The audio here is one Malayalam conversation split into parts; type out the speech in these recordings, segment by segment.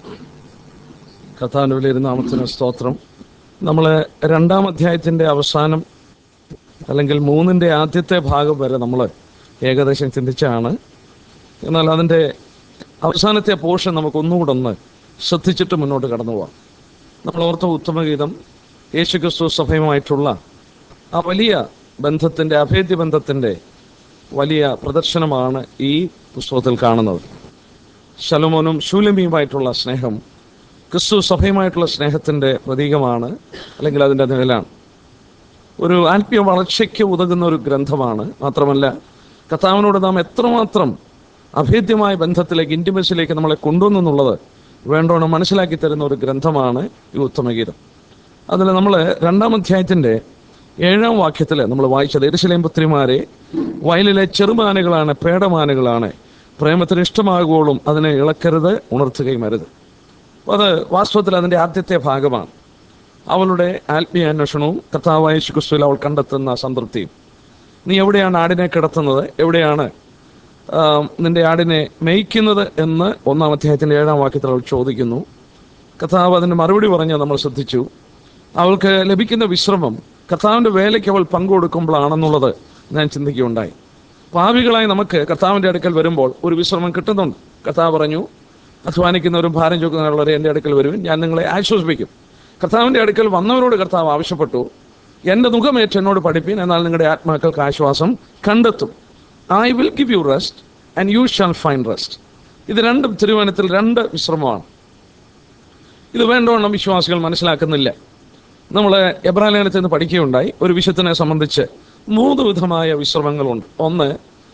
കഥാന്റെ വിലയിരുന്ന നാമത്തിന് സ്തോത്രം നമ്മൾ രണ്ടാം അധ്യായത്തിന്റെ അവസാനം അല്ലെങ്കിൽ മൂന്നിന്റെ ആദ്യത്തെ ഭാഗം വരെ നമ്മൾ ഏകദേശം ചിന്തിച്ചാണ് എന്നാൽ അതിൻ്റെ അവസാനത്തെ പോർഷൻ നമുക്ക് ഒന്നുകൂടെ ഒന്ന് ശ്രദ്ധിച്ചിട്ട് മുന്നോട്ട് കടന്നു പോവാം നമ്മൾ ഓർത്ത ഉത്തമഗീതം യേശുക്രിസ്തു സഭയുമായിട്ടുള്ള ആ വലിയ ബന്ധത്തിൻ്റെ അഭേദ്യ ബന്ധത്തിൻ്റെ വലിയ പ്രദർശനമാണ് ഈ പുസ്തകത്തിൽ കാണുന്നത് ശലോമോനും ശൂലമിയുമായിട്ടുള്ള സ്നേഹം ക്രിസ്തു സഭയുമായിട്ടുള്ള സ്നേഹത്തിൻ്റെ പ്രതീകമാണ് അല്ലെങ്കിൽ അതിൻ്റെ നിഴലാണ് ഒരു ആത്മീയ വളർച്ചയ്ക്ക് ഉതകുന്ന ഒരു ഗ്രന്ഥമാണ് മാത്രമല്ല കർത്താവിനോട് നാം എത്രമാത്രം അഭേദ്യമായ ബന്ധത്തിലേക്ക് ഇൻറ്റിമസിലേക്ക് നമ്മളെ കൊണ്ടുവന്നു എന്നുള്ളത് വേണ്ടോണം മനസ്സിലാക്കി തരുന്ന ഒരു ഗ്രന്ഥമാണ് ഈ ഉത്തമഗീതം അതിൽ നമ്മൾ രണ്ടാം അധ്യായത്തിൻ്റെ ഏഴാം വാക്യത്തിൽ നമ്മൾ വായിച്ചത് എരുശലേം പുത്രിമാരെ വയലിലെ ചെറുമാനുകളാണ് പേടമാനുകളാണ് പ്രേമത്തിന് ഇഷ്ടമാകുവോളും അതിനെ ഇളക്കരുത് ഉണർത്തുകയും അരുത് അപ്പോൾ അത് വാസ്തവത്തിൽ അതിൻ്റെ ആദ്യത്തെ ഭാഗമാണ് അവളുടെ ആത്മീയ അന്വേഷണവും കർത്താവായ ക്രിസ്തുവിൽ അവൾ കണ്ടെത്തുന്ന സംതൃപ്തിയും നീ എവിടെയാണ് ആടിനെ കിടത്തുന്നത് എവിടെയാണ് ആ, നിന്റെ ആടിനെ മേയ്ക്കുന്നത് എന്ന് ഒന്നാം അധ്യായത്തിൻ്റെ ഏഴാം വാക്യത്തിൽ അവൾ ചോദിക്കുന്നു കർത്താവ് അതിന് മറുപടി പറഞ്ഞ് നമ്മൾ ശ്രദ്ധിച്ചു അവൾക്ക് ലഭിക്കുന്ന വിശ്രമം കർത്താവിൻ്റെ വേലയ്ക്ക് അവൾ പങ്കുകൊടുക്കുമ്പോഴാണെന്നുള്ളത് ഞാൻ ചിന്തിക്കുകയുണ്ടായി പാവികളായി നമുക്ക് കർത്താവിൻ്റെ അടുക്കൽ വരുമ്പോൾ ഒരു വിശ്രമം കിട്ടുന്നുണ്ട് കർത്താവ് പറഞ്ഞു അധ്വാനിക്കുന്നവരും ഭാരം ചുക്കുന്നവരുള്ളവരെ എൻ്റെ അടുക്കൽ വരുവിൻ ഞാൻ നിങ്ങളെ ആശ്വസിപ്പിക്കും കർത്താവിൻ്റെ അടുക്കൽ വന്നവരോട് കർത്താവ് ആവശ്യപ്പെട്ടു എൻ്റെ മുഖമേറ്റ് എന്നോട് പഠിപ്പിൻ എന്നാൽ നിങ്ങളുടെ ആത്മാക്കൾക്ക് ആശ്വാസം കണ്ടെത്തും I will give you rest and you shall find rest ഇത് രണ്ടും തിരുവനന്തപുരത്തിൽ രണ്ട് വിശ്രമമാണ് ഇത് വേണ്ടവണ്ണം വിശ്വാസികൾ മനസ്സിലാക്കുന്നില്ല നമ്മൾ എബ്രാലേനത്തിൽ നിന്ന് പഠിക്കുകയുണ്ടായി ഒരു വിശുദ്ധനെ സംബന്ധിച്ച് മൂന്ന് വിധമായ വിശ്രമങ്ങളുണ്ട് ഒന്ന്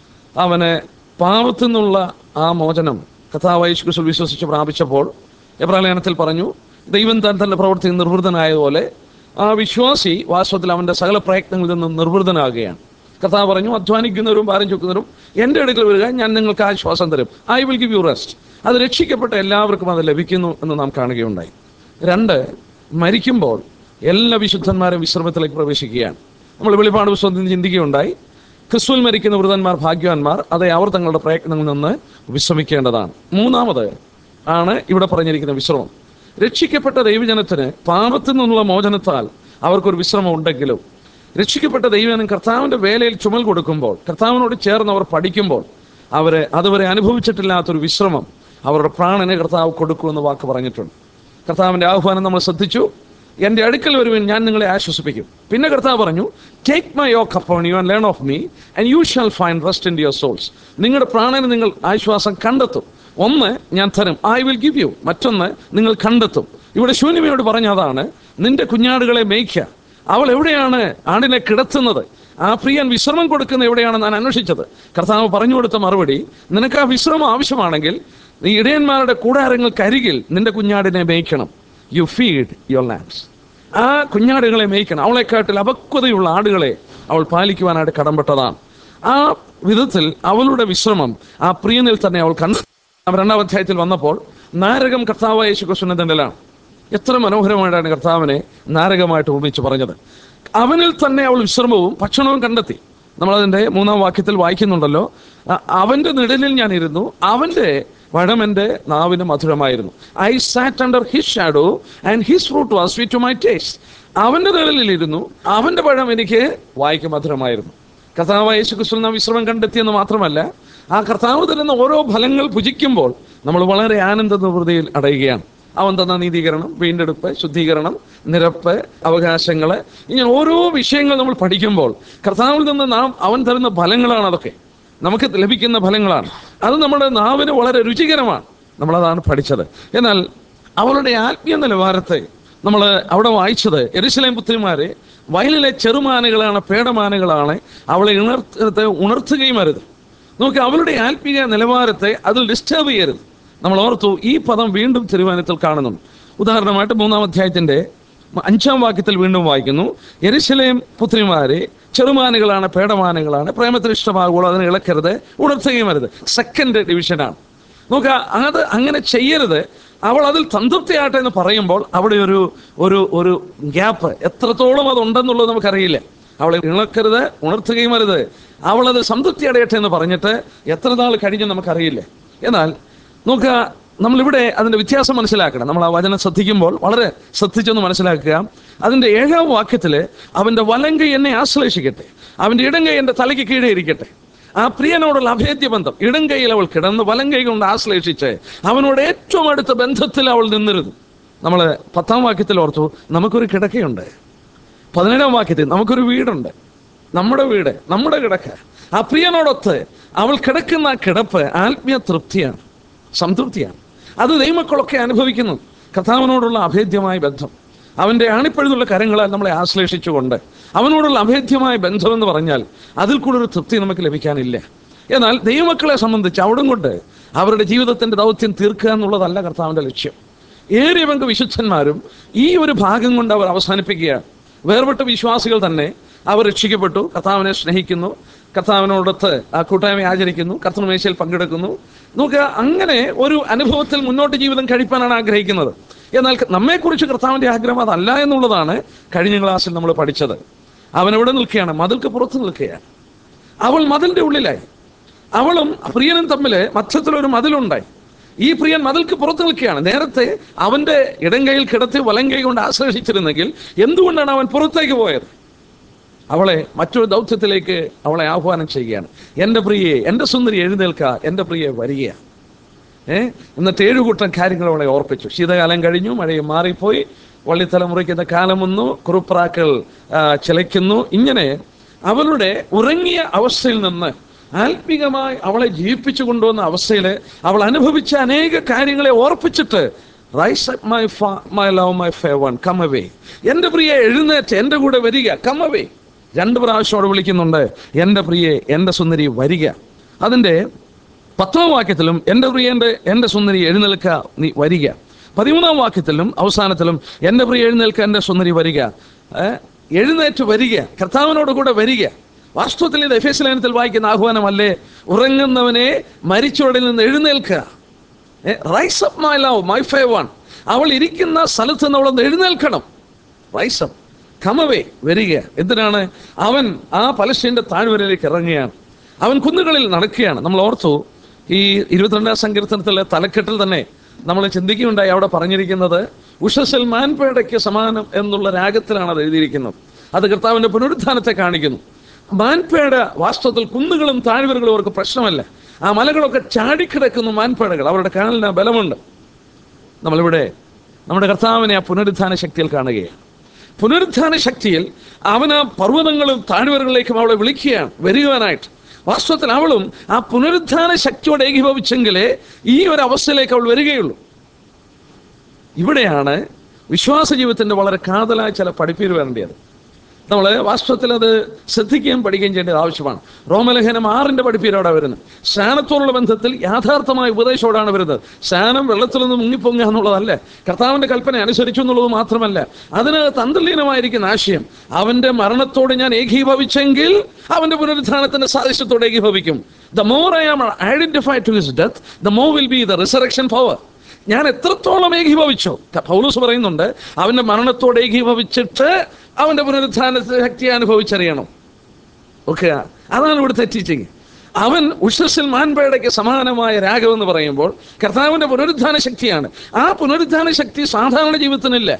അവന് പാപത്തിൽ നിന്നുള്ള ആ മോചനം കഥാവായി ക്രിസ്തു വിശ്വസിച്ച് പ്രാപിച്ചപ്പോൾ എബ്രാലേനത്തിൽ പറഞ്ഞു ദൈവം താൻ തൻ്റെ പ്രവൃത്തി നിർവൃതനായതുപോലെ ആ വിശ്വാസി വാസ്തവത്തിൽ അവൻ്റെ സകല പ്രയത്നങ്ങളിൽ നിന്നും നിർവൃതനാകുകയാണ് കഥാ പറഞ്ഞു അധ്വാനിക്കുന്നവരും ഭാരം ചുക്കുന്നവരും എൻ്റെ അടുക്കൽ വരിക ഞാൻ നിങ്ങൾക്ക് ആശ്വാസം തരും I will give you rest അത് രക്ഷിക്കപ്പെട്ട എല്ലാവർക്കും അത് ലഭിക്കുന്നു എന്ന് നാം കാണുകയുണ്ടായി രണ്ട് മരിക്കുമ്പോൾ എല്ലാ വിശുദ്ധന്മാരും വിശ്രമത്തിലേക്ക് പ്രവേശിക്കുകയാണ് നമ്മൾ വെളിപ്പാട് പുസ്തകത്തിൽ ചിന്തിക്കുകയുണ്ടായി ക്രിസ്തുവിൽ മരിക്കുന്ന വൃതന്മാർ ഭാഗ്യവാന്മാർ അതെ അവർ തങ്ങളുടെ പ്രയത്നങ്ങളിൽ നിന്ന് വിശ്രമിക്കേണ്ടതാണ് മൂന്നാമത് ആണ് ഇവിടെ പറഞ്ഞിരിക്കുന്ന വിശ്രമം രക്ഷിക്കപ്പെട്ട ദൈവജനത്തിന് പാപത്തിൽ നിന്നുള്ള മോചനത്താൽ അവർക്കൊരു വിശ്രമം ഉണ്ടെങ്കിലും രക്ഷിക്കപ്പെട്ട ദൈവജനം കർത്താവിൻ്റെ വേലയിൽ ചുമൽ കൊടുക്കുമ്പോൾ കർത്താവിനോട് ചേർന്ന് അവർ പഠിക്കുമ്പോൾ അവരെ അതുവരെ അനുഭവിച്ചിട്ടില്ലാത്തൊരു വിശ്രമം അവരുടെ പ്രാണനെ കർത്താവ് കൊടുക്കുമെന്ന് വാക്ക് പറഞ്ഞിട്ടുണ്ട് കർത്താവിൻ്റെ ആഹ്വാനം നമ്മൾ ശ്രദ്ധിച്ചു എൻ്റെ അടുക്കൽ വരുവിൻ ഞാൻ നിങ്ങളെ ആശ്വസിപ്പിക്കും പിന്നെ കർത്താവ് പറഞ്ഞു take my yoke upon you and learn of me and you shall find rest in your souls നിങ്ങളുടെ പ്രാണന് നിങ്ങൾ ആശ്വാസം കണ്ടെത്തും ഒന്ന് ഞാൻ തരും ഐ വിൽ ഗിവ് യു മറ്റൊന്ന് നിങ്ങൾ കണ്ടെത്തും ഇവിടെ ശൂന്യമയോട് പറഞ്ഞതാണ് നിന്റെ കുഞ്ഞാടുകളെ മേയ്ക്കുക അവൾ എവിടെയാണ് ആടിനെ കിടത്തുന്നത് ആ പ്രിയൻ വിശ്രമം കൊടുക്കുന്ന എവിടെയാണ് ഞാൻ അന്വേഷിച്ചത് കർത്താവ് പറഞ്ഞു കൊടുത്ത മറുപടി നിനക്ക് ആ വിശ്രമം ആവശ്യമാണെങ്കിൽ നീ ഇടയന്മാരുടെ കൂടാരങ്ങൾക്കരികിൽ നിന്റെ കുഞ്ഞാടിനെ മേയ്ക്കണം യു ഫീഡ് യുവർ ലാൻഡ്സ് ആ കുഞ്ഞാടുകളെ മേയ്ക്കണം അവളെക്കാട്ടിൽ അപക്വതയുള്ള ആടുകളെ അവൾ പാലിക്കുവാനായിട്ട് കടംപെട്ടതാണ് ആ വിധത്തിൽ അവളുടെ വിശ്രമം ആ പ്രിയനിൽ തന്നെ അവൾ കണ്ടു രണ്ടാം അധ്യായത്തിൽ വന്നപ്പോൾ നാരകം കർത്താവായ യേശുക്രിസ്തുവിന്റെ തന്നിലാണ് എത്ര മനോഹരമായിട്ടാണ് കർത്താവിനെ നാരകമായിട്ട് ഉപമിച്ച് പറഞ്ഞത് അവനിൽ തന്നെ അവൾ വിശ്രമവും ഭക്ഷണവും കണ്ടെത്തി നമ്മളതിൻ്റെ മൂന്നാം വാക്യത്തിൽ വായിക്കുന്നുണ്ടല്ലോ അ- അവന്റെ നിഴലിൽ ഞാൻ ഇരുന്നു അവന്റെ വഴം എൻ്റെ നാവിന് മധുരമായിരുന്നു I sat under his shadow and his fruit was sweet to my taste അവന്റെ നിഴലിലിരുന്നു അവന്റെ പഴം എനിക്ക് വായിക്ക് മധുരമായിരുന്നു കർത്താവ് യേശു ക്രിസ്തു നാം വിശ്രമം കണ്ടെത്തിയെന്ന് മാത്രമല്ല ആ കർത്താവ് തരുന്ന ഓരോ ഫലങ്ങൾ ഭുജിക്കുമ്പോൾ നമ്മൾ വളരെ ആനന്ദ നിവൃത്തിയിൽ അടയുകയാണ് അവൻ തന്ന നീതീകരണം വീണ്ടെടുപ്പ് ശുദ്ധീകരണം നിരപ്പ് അവകാശങ്ങൾ ഇങ്ങനെ ഓരോ വിഷയങ്ങൾ നമ്മൾ പഠിക്കുമ്പോൾ കർത്താവിൽ നിന്ന് നാം അവൻ തരുന്ന ഫലങ്ങളാണ് അതൊക്കെ നമുക്ക് ലഭിക്കുന്ന ഫലങ്ങളാണ് അത് നമ്മുടെ നാവിന് വളരെ രുചികരമാണ് നമ്മളതാണ് പഠിച്ചത് എന്നാൽ അവളുടെ ആത്മീയ നിലവാരത്തെ നമ്മൾ അവിടെ വായിച്ചത് എരുസലേം പുത്രിമാരെ വയലിലെ ചെറുമാനുകളാണ് പേടമാനുകളാണ് അവളെ ഉണർത്ത ഉണർത്തുകയും അരുത് നമുക്ക് അവളുടെ ആത്മീയ നിലവാരത്തെ അതിൽ ഡിസ്റ്റർബ് ചെയ്യരുത് നമ്മൾ ഓർത്തു ഈ പദം വീണ്ടും തിരുവാനത്തിൽ കാണുന്നു ഉദാഹരണമായിട്ട് മൂന്നാം അധ്യായത്തിന്റെ അഞ്ചാം വാക്യത്തിൽ വീണ്ടും വായിക്കുന്നു എരുശലേം പുത്രിമാരെ ചെറുമാനുകളാണ് പേടമാനുകളാണ് പ്രേമത്തിന് ഇഷ്ടമാകുമ്പോൾ അതിനെ ഇളക്കരുത് ഉണർത്തുകയും അരുത് സെക്കൻഡ് ഡിവിഷനാണ് നോക്കുക അത് അങ്ങനെ ചെയ്യരുത് അവൾ അതിൽ സംതൃപ്തിയാട്ടെ എന്ന് പറയുമ്പോൾ അവിടെ ഒരു ഒരു ഒരു ഗ്യാപ്പ് എത്രത്തോളം അതുണ്ടെന്നുള്ളത് നമുക്കറിയില്ല അവളെ ഇളക്കരുത് ഉണർത്തുകയും അരുത് അവളത് സംതൃപ്തി അടയട്ടെ എന്ന് പറഞ്ഞിട്ട് എത്ര നാൾ കഴിഞ്ഞ് നമുക്കറിയില്ല എന്നാൽ നോക്കുക നമ്മളിവിടെ അതിന്റെ വ്യത്യാസം മനസ്സിലാക്കണം നമ്മൾ ആ വചനം ശ്രദ്ധിക്കുമ്പോൾ വളരെ ശ്രദ്ധിച്ചൊന്ന് മനസ്സിലാക്കുക അതിന്റെ ഏഴാം വാക്യത്തില് അവന്റെ വലങ്കൈ എന്നെ ആശ്ലേഷിക്കട്ടെ അവന്റെ ഇടങ്കൈ എന്റെ തലയ്ക്ക് കീഴെ ഇരിക്കട്ടെ ആ പ്രിയനോടുള്ള അഭേദ്യ ബന്ധം ഇടങ്കൈയിൽ അവൾ കിടന്ന് വലങ്കൈ കൊണ്ട് ആശ്ലേഷിച്ച് അവനോട് ഏറ്റവും അടുത്ത ബന്ധത്തിൽ അവൾ നിന്നിരുന്നു നമ്മൾ പത്താം വാക്യത്തിൽ ഓർത്തു നമുക്കൊരു കിടക്കയുണ്ട് പതിനേഴാം വാക്യത്തിൽ നമുക്കൊരു വീടുണ്ട് നമ്മുടെ വീട് നമ്മുടെ കിടക്ക ആ പ്രിയനോടൊത്ത് അവൾ കിടക്കുന്ന ആ കിടപ്പ് ആത്മീയ തൃപ്തിയാണ് സംതൃപ്തിയാണ് അത് ദൈവമക്കളൊക്കെ അനുഭവിക്കുന്നു കഥാവിനോടുള്ള അഭേദ്യമായ ബന്ധം അവന്റെ ആണിപ്പഴുതുള്ള കരങ്ങളാൽ നമ്മളെ ആശ്ലേഷിച്ചുകൊണ്ട് അവനോടുള്ള അഭേദ്യമായ ബന്ധം എന്ന് പറഞ്ഞാൽ അതിൽ കൂടെ ഒരു തൃപ്തി നമുക്ക് ലഭിക്കാനില്ല എന്നാൽ ദൈവമക്കളെ സംബന്ധിച്ച് അവിടം കൊണ്ട് അവരുടെ ജീവിതത്തിന്റെ ദൗത്യം തീർക്കുക എന്നുള്ളതല്ല കർത്താവിന്റെ ലക്ഷ്യം ഏറിയ പങ്ക് വിശുദ്ധന്മാരും ഈ ഒരു ഭാഗം കൊണ്ട് അവർ അവസാനിപ്പിക്കുകയാണ് വേർപെട്ട വിശ്വാസികൾ തന്നെ അവർ രക്ഷിക്കപ്പെട്ടു കർത്താവിനെ സ്നേഹിക്കുന്നു കർത്താവിനോടൊത്ത് ആ കൂട്ടായ്മ ആചരിക്കുന്നു കർത്തൃമേശയിൽ പങ്കെടുക്കുന്നു നോക്കുക അങ്ങനെ ഒരു അനുഭവത്തിൽ മുന്നോട്ട് ജീവിതം കഴിപ്പാനാണ് ആഗ്രഹിക്കുന്നത് എന്നാൽ നമ്മെക്കുറിച്ച് കർത്താവിന്റെ ആഗ്രഹം അതല്ല എന്നുള്ളതാണ് കഴിഞ്ഞ ക്ലാസ്സിൽ നമ്മൾ പഠിച്ചത് അവൻ എവിടെ നിൽക്കുകയാണ് മതിൽക്ക് പുറത്ത് നിൽക്കുകയാണ് അവൾ മതിലിന്റെ ഉള്ളിലായി അവളും പ്രിയനും തമ്മിൽ മധ്യത്തിലൊരു മതിലുണ്ടായി ഈ പ്രിയൻ മതിൽക്ക് പുറത്ത് നിൽക്കുകയാണ് നേരത്തെ അവന്റെ ഇടങ്കൈയിൽ കിടത്തി വലങ്കൈ കൊണ്ട് ആശ്ലേഷിച്ചിരുന്നെങ്കിൽ എന്തുകൊണ്ടാണ് അവൻ പുറത്തേക്ക് പോയത് അവളെ മറ്റൊരു ദൗത്യത്തിലേക്ക് അവളെ ആഹ്വാനം ചെയ്യുകയാണ് എൻ്റെ പ്രിയെ എൻ്റെ സുന്ദരി എഴുന്നേൽക്ക എൻ്റെ പ്രിയെ വരിക ഏ എന്നിട്ട് ഏഴുകൂട്ടം കാര്യങ്ങൾ അവളെ ഓർപ്പിച്ചു ശീതകാലം കഴിഞ്ഞു മഴയും മാറിപ്പോയി വള്ളിത്തലമുറയ്ക്കുന്ന കാലം വന്നു കുറുപ്രാക്കൾ ആ, ചിലയ്ക്കുന്നു ഇങ്ങനെ അവളുടെ ഉറങ്ങിയ അവസ്ഥയിൽ നിന്ന് ആത്മീകമായി അവളെ ജീവിപ്പിച്ചു കൊണ്ടുവന്ന അവസ്ഥയിൽ അവൾ അനുഭവിച്ച അനേക കാര്യങ്ങളെ ഓർപ്പിച്ചിട്ട് rise up my my love my fair one come away എൻ്റെ പ്രിയെ എഴുന്നേറ്റ് എൻ്റെ കൂടെ വരിക കം അവേ രണ്ട് പ്രാവശ്യം അവിടെ വിളിക്കുന്നുണ്ട് എൻ്റെ പ്രിയെ എൻ്റെ സുന്ദരി വരിക അതിൻ്റെ പത്താം വാക്യത്തിലും എൻ്റെ പ്രിയൻ്റെ എൻ്റെ സുന്ദരി എഴുന്നേൽക്ക നീ വരിക പതിമൂന്നാം വാക്യത്തിലും അവസാനത്തിലും എൻ്റെ പ്രിയ എഴുന്നേൽക്ക എൻ്റെ സുന്ദരി വരിക ഏ, എഴുന്നേറ്റ് വരിക കർത്താവിനോട് കൂടെ വരിക വാസ്തവത്തിൽ ഇത് എഫ് എസ് ലേനത്തിൽ വായിക്കുന്ന ആഹ്വാനമല്ലേ ഉറങ്ങുന്നവനെ മരിച്ചവരിൽ നിന്ന് എഴുന്നേൽക്കുക rise up my love my fair one അവൾ ഇരിക്കുന്ന സ്ഥലത്ത് നിന്ന് അവളൊന്ന് എഴുന്നേൽക്കണം റൈസ് അപ്പ് കമവേ വരിക എന്തിനാണ് അവൻ ആ പലസ്തീന്റെ താഴ്വരയിലേക്ക് ഇറങ്ങുകയാണ് അവൻ കുന്നുകളിൽ നടക്കുകയാണ് നമ്മൾ ഓർത്തു ഈ ഇരുപത്തിരണ്ടാം സങ്കീർത്തനത്തിലെ തലക്കെട്ടിൽ തന്നെ നമ്മൾ ചിന്തിക്കുകയുണ്ടായി അവിടെ പറഞ്ഞിരിക്കുന്നത് ഉഷസിൽ മാൻപേടയ്ക്ക് സമാനം എന്നുള്ള രാഗത്തിലാണ് അത് എഴുതിയിരിക്കുന്നത് അത് കർത്താവിന്റെ പുനരുത്ഥാനത്തെ കാണിക്കുന്നു മാൻപേട വാസ്തവത്തിൽ കുന്നുകളും താഴ്വരകളും അവർക്ക് പ്രശ്നമല്ല ആ മലകളൊക്കെ ചാടിക്കിടക്കുന്നു മാൻപേടകൾ അവരുടെ കാലിന് ബലമുണ്ട് നമ്മളിവിടെ നമ്മുടെ കർത്താവിനെ ആ പുനരുത്ഥാന ശക്തിയിൽ കാണുകയാണ് പുനരുത്ഥാന ശക്തിയിൽ അവൻ ആ പർവ്വതങ്ങളും താഴ്വരകളിലേക്കും അവളെ വിളിക്കുകയാണ് വരികവാനായിട്ട് വാസ്തവത്തിൽ അവളും ആ പുനരുത്ഥാന ശക്തിയോടെ ഏകീഭവിച്ചെങ്കിലേ ഈ ഒരു അവസ്ഥയിലേക്ക് അവൾ വരികയുള്ളൂ ഇവിടെയാണ് വിശ്വാസ ജീവിതത്തിന്റെ വളരെ കാതലായ ചില പഠിപ്പീര് വരേണ്ടത് നമ്മൾ വാസ്തവത്തിൽ അത് ശ്രദ്ധിക്കുകയും പഠിക്കുകയും ചെയ്യേണ്ടത് ആവശ്യമാണ് റോമലേഖനം ആറിന്റെ പഠിപ്പീരോടെ വരുന്നത് സ്നാനത്തോടുള്ള ബന്ധത്തിൽ യാഥാർത്ഥമായ ഉപദേശത്തോടാണ് വരുന്നത് സ്നാനം വെള്ളത്തിൽ നിന്ന് മുങ്ങിപ്പൊങ്ങുക എന്നുള്ളതല്ല കർത്താവിന്റെ കൽപ്പന അനുസരിച്ചു എന്നുള്ളത് മാത്രമല്ല അതിനകത്ത് അന്തർലീനമായിരിക്കുന്ന ആശയം അവന്റെ മരണത്തോട് ഞാൻ ഏകീഭവിച്ചെങ്കിൽ അവന്റെ പുനരുദ്ധാനത്തിന്റെ സാദൃശ്യത്തോടെ ഏകീഭവിക്കും the more I am identified to his death the more will be the resurrection power ഞാൻ എത്രത്തോളം ഏകീഭവിച്ചോ ക- പൗലോസ് പറയുന്നുണ്ട് അവന്റെ മരണത്തോട് ഏകീഭവിച്ചിട്ട് അവന്റെ പുനരുത്ഥാന ശക്തിയെ അനുഭവിച്ചറിയണം ഓക്കെ അതാണ് ഇവിടുത്തെ ടീച്ചിങ് അവൻ ഉഷസ്സിൽ മാൻപേടയ്ക്ക് സമാനമായ രാഗം എന്ന് പറയുമ്പോൾ കർത്താവിന്റെ പുനരുത്ഥാന ശക്തിയാണ് ആ പുനരുത്ഥാന ശക്തി സാധാരണ ജീവിതത്തിനില്ല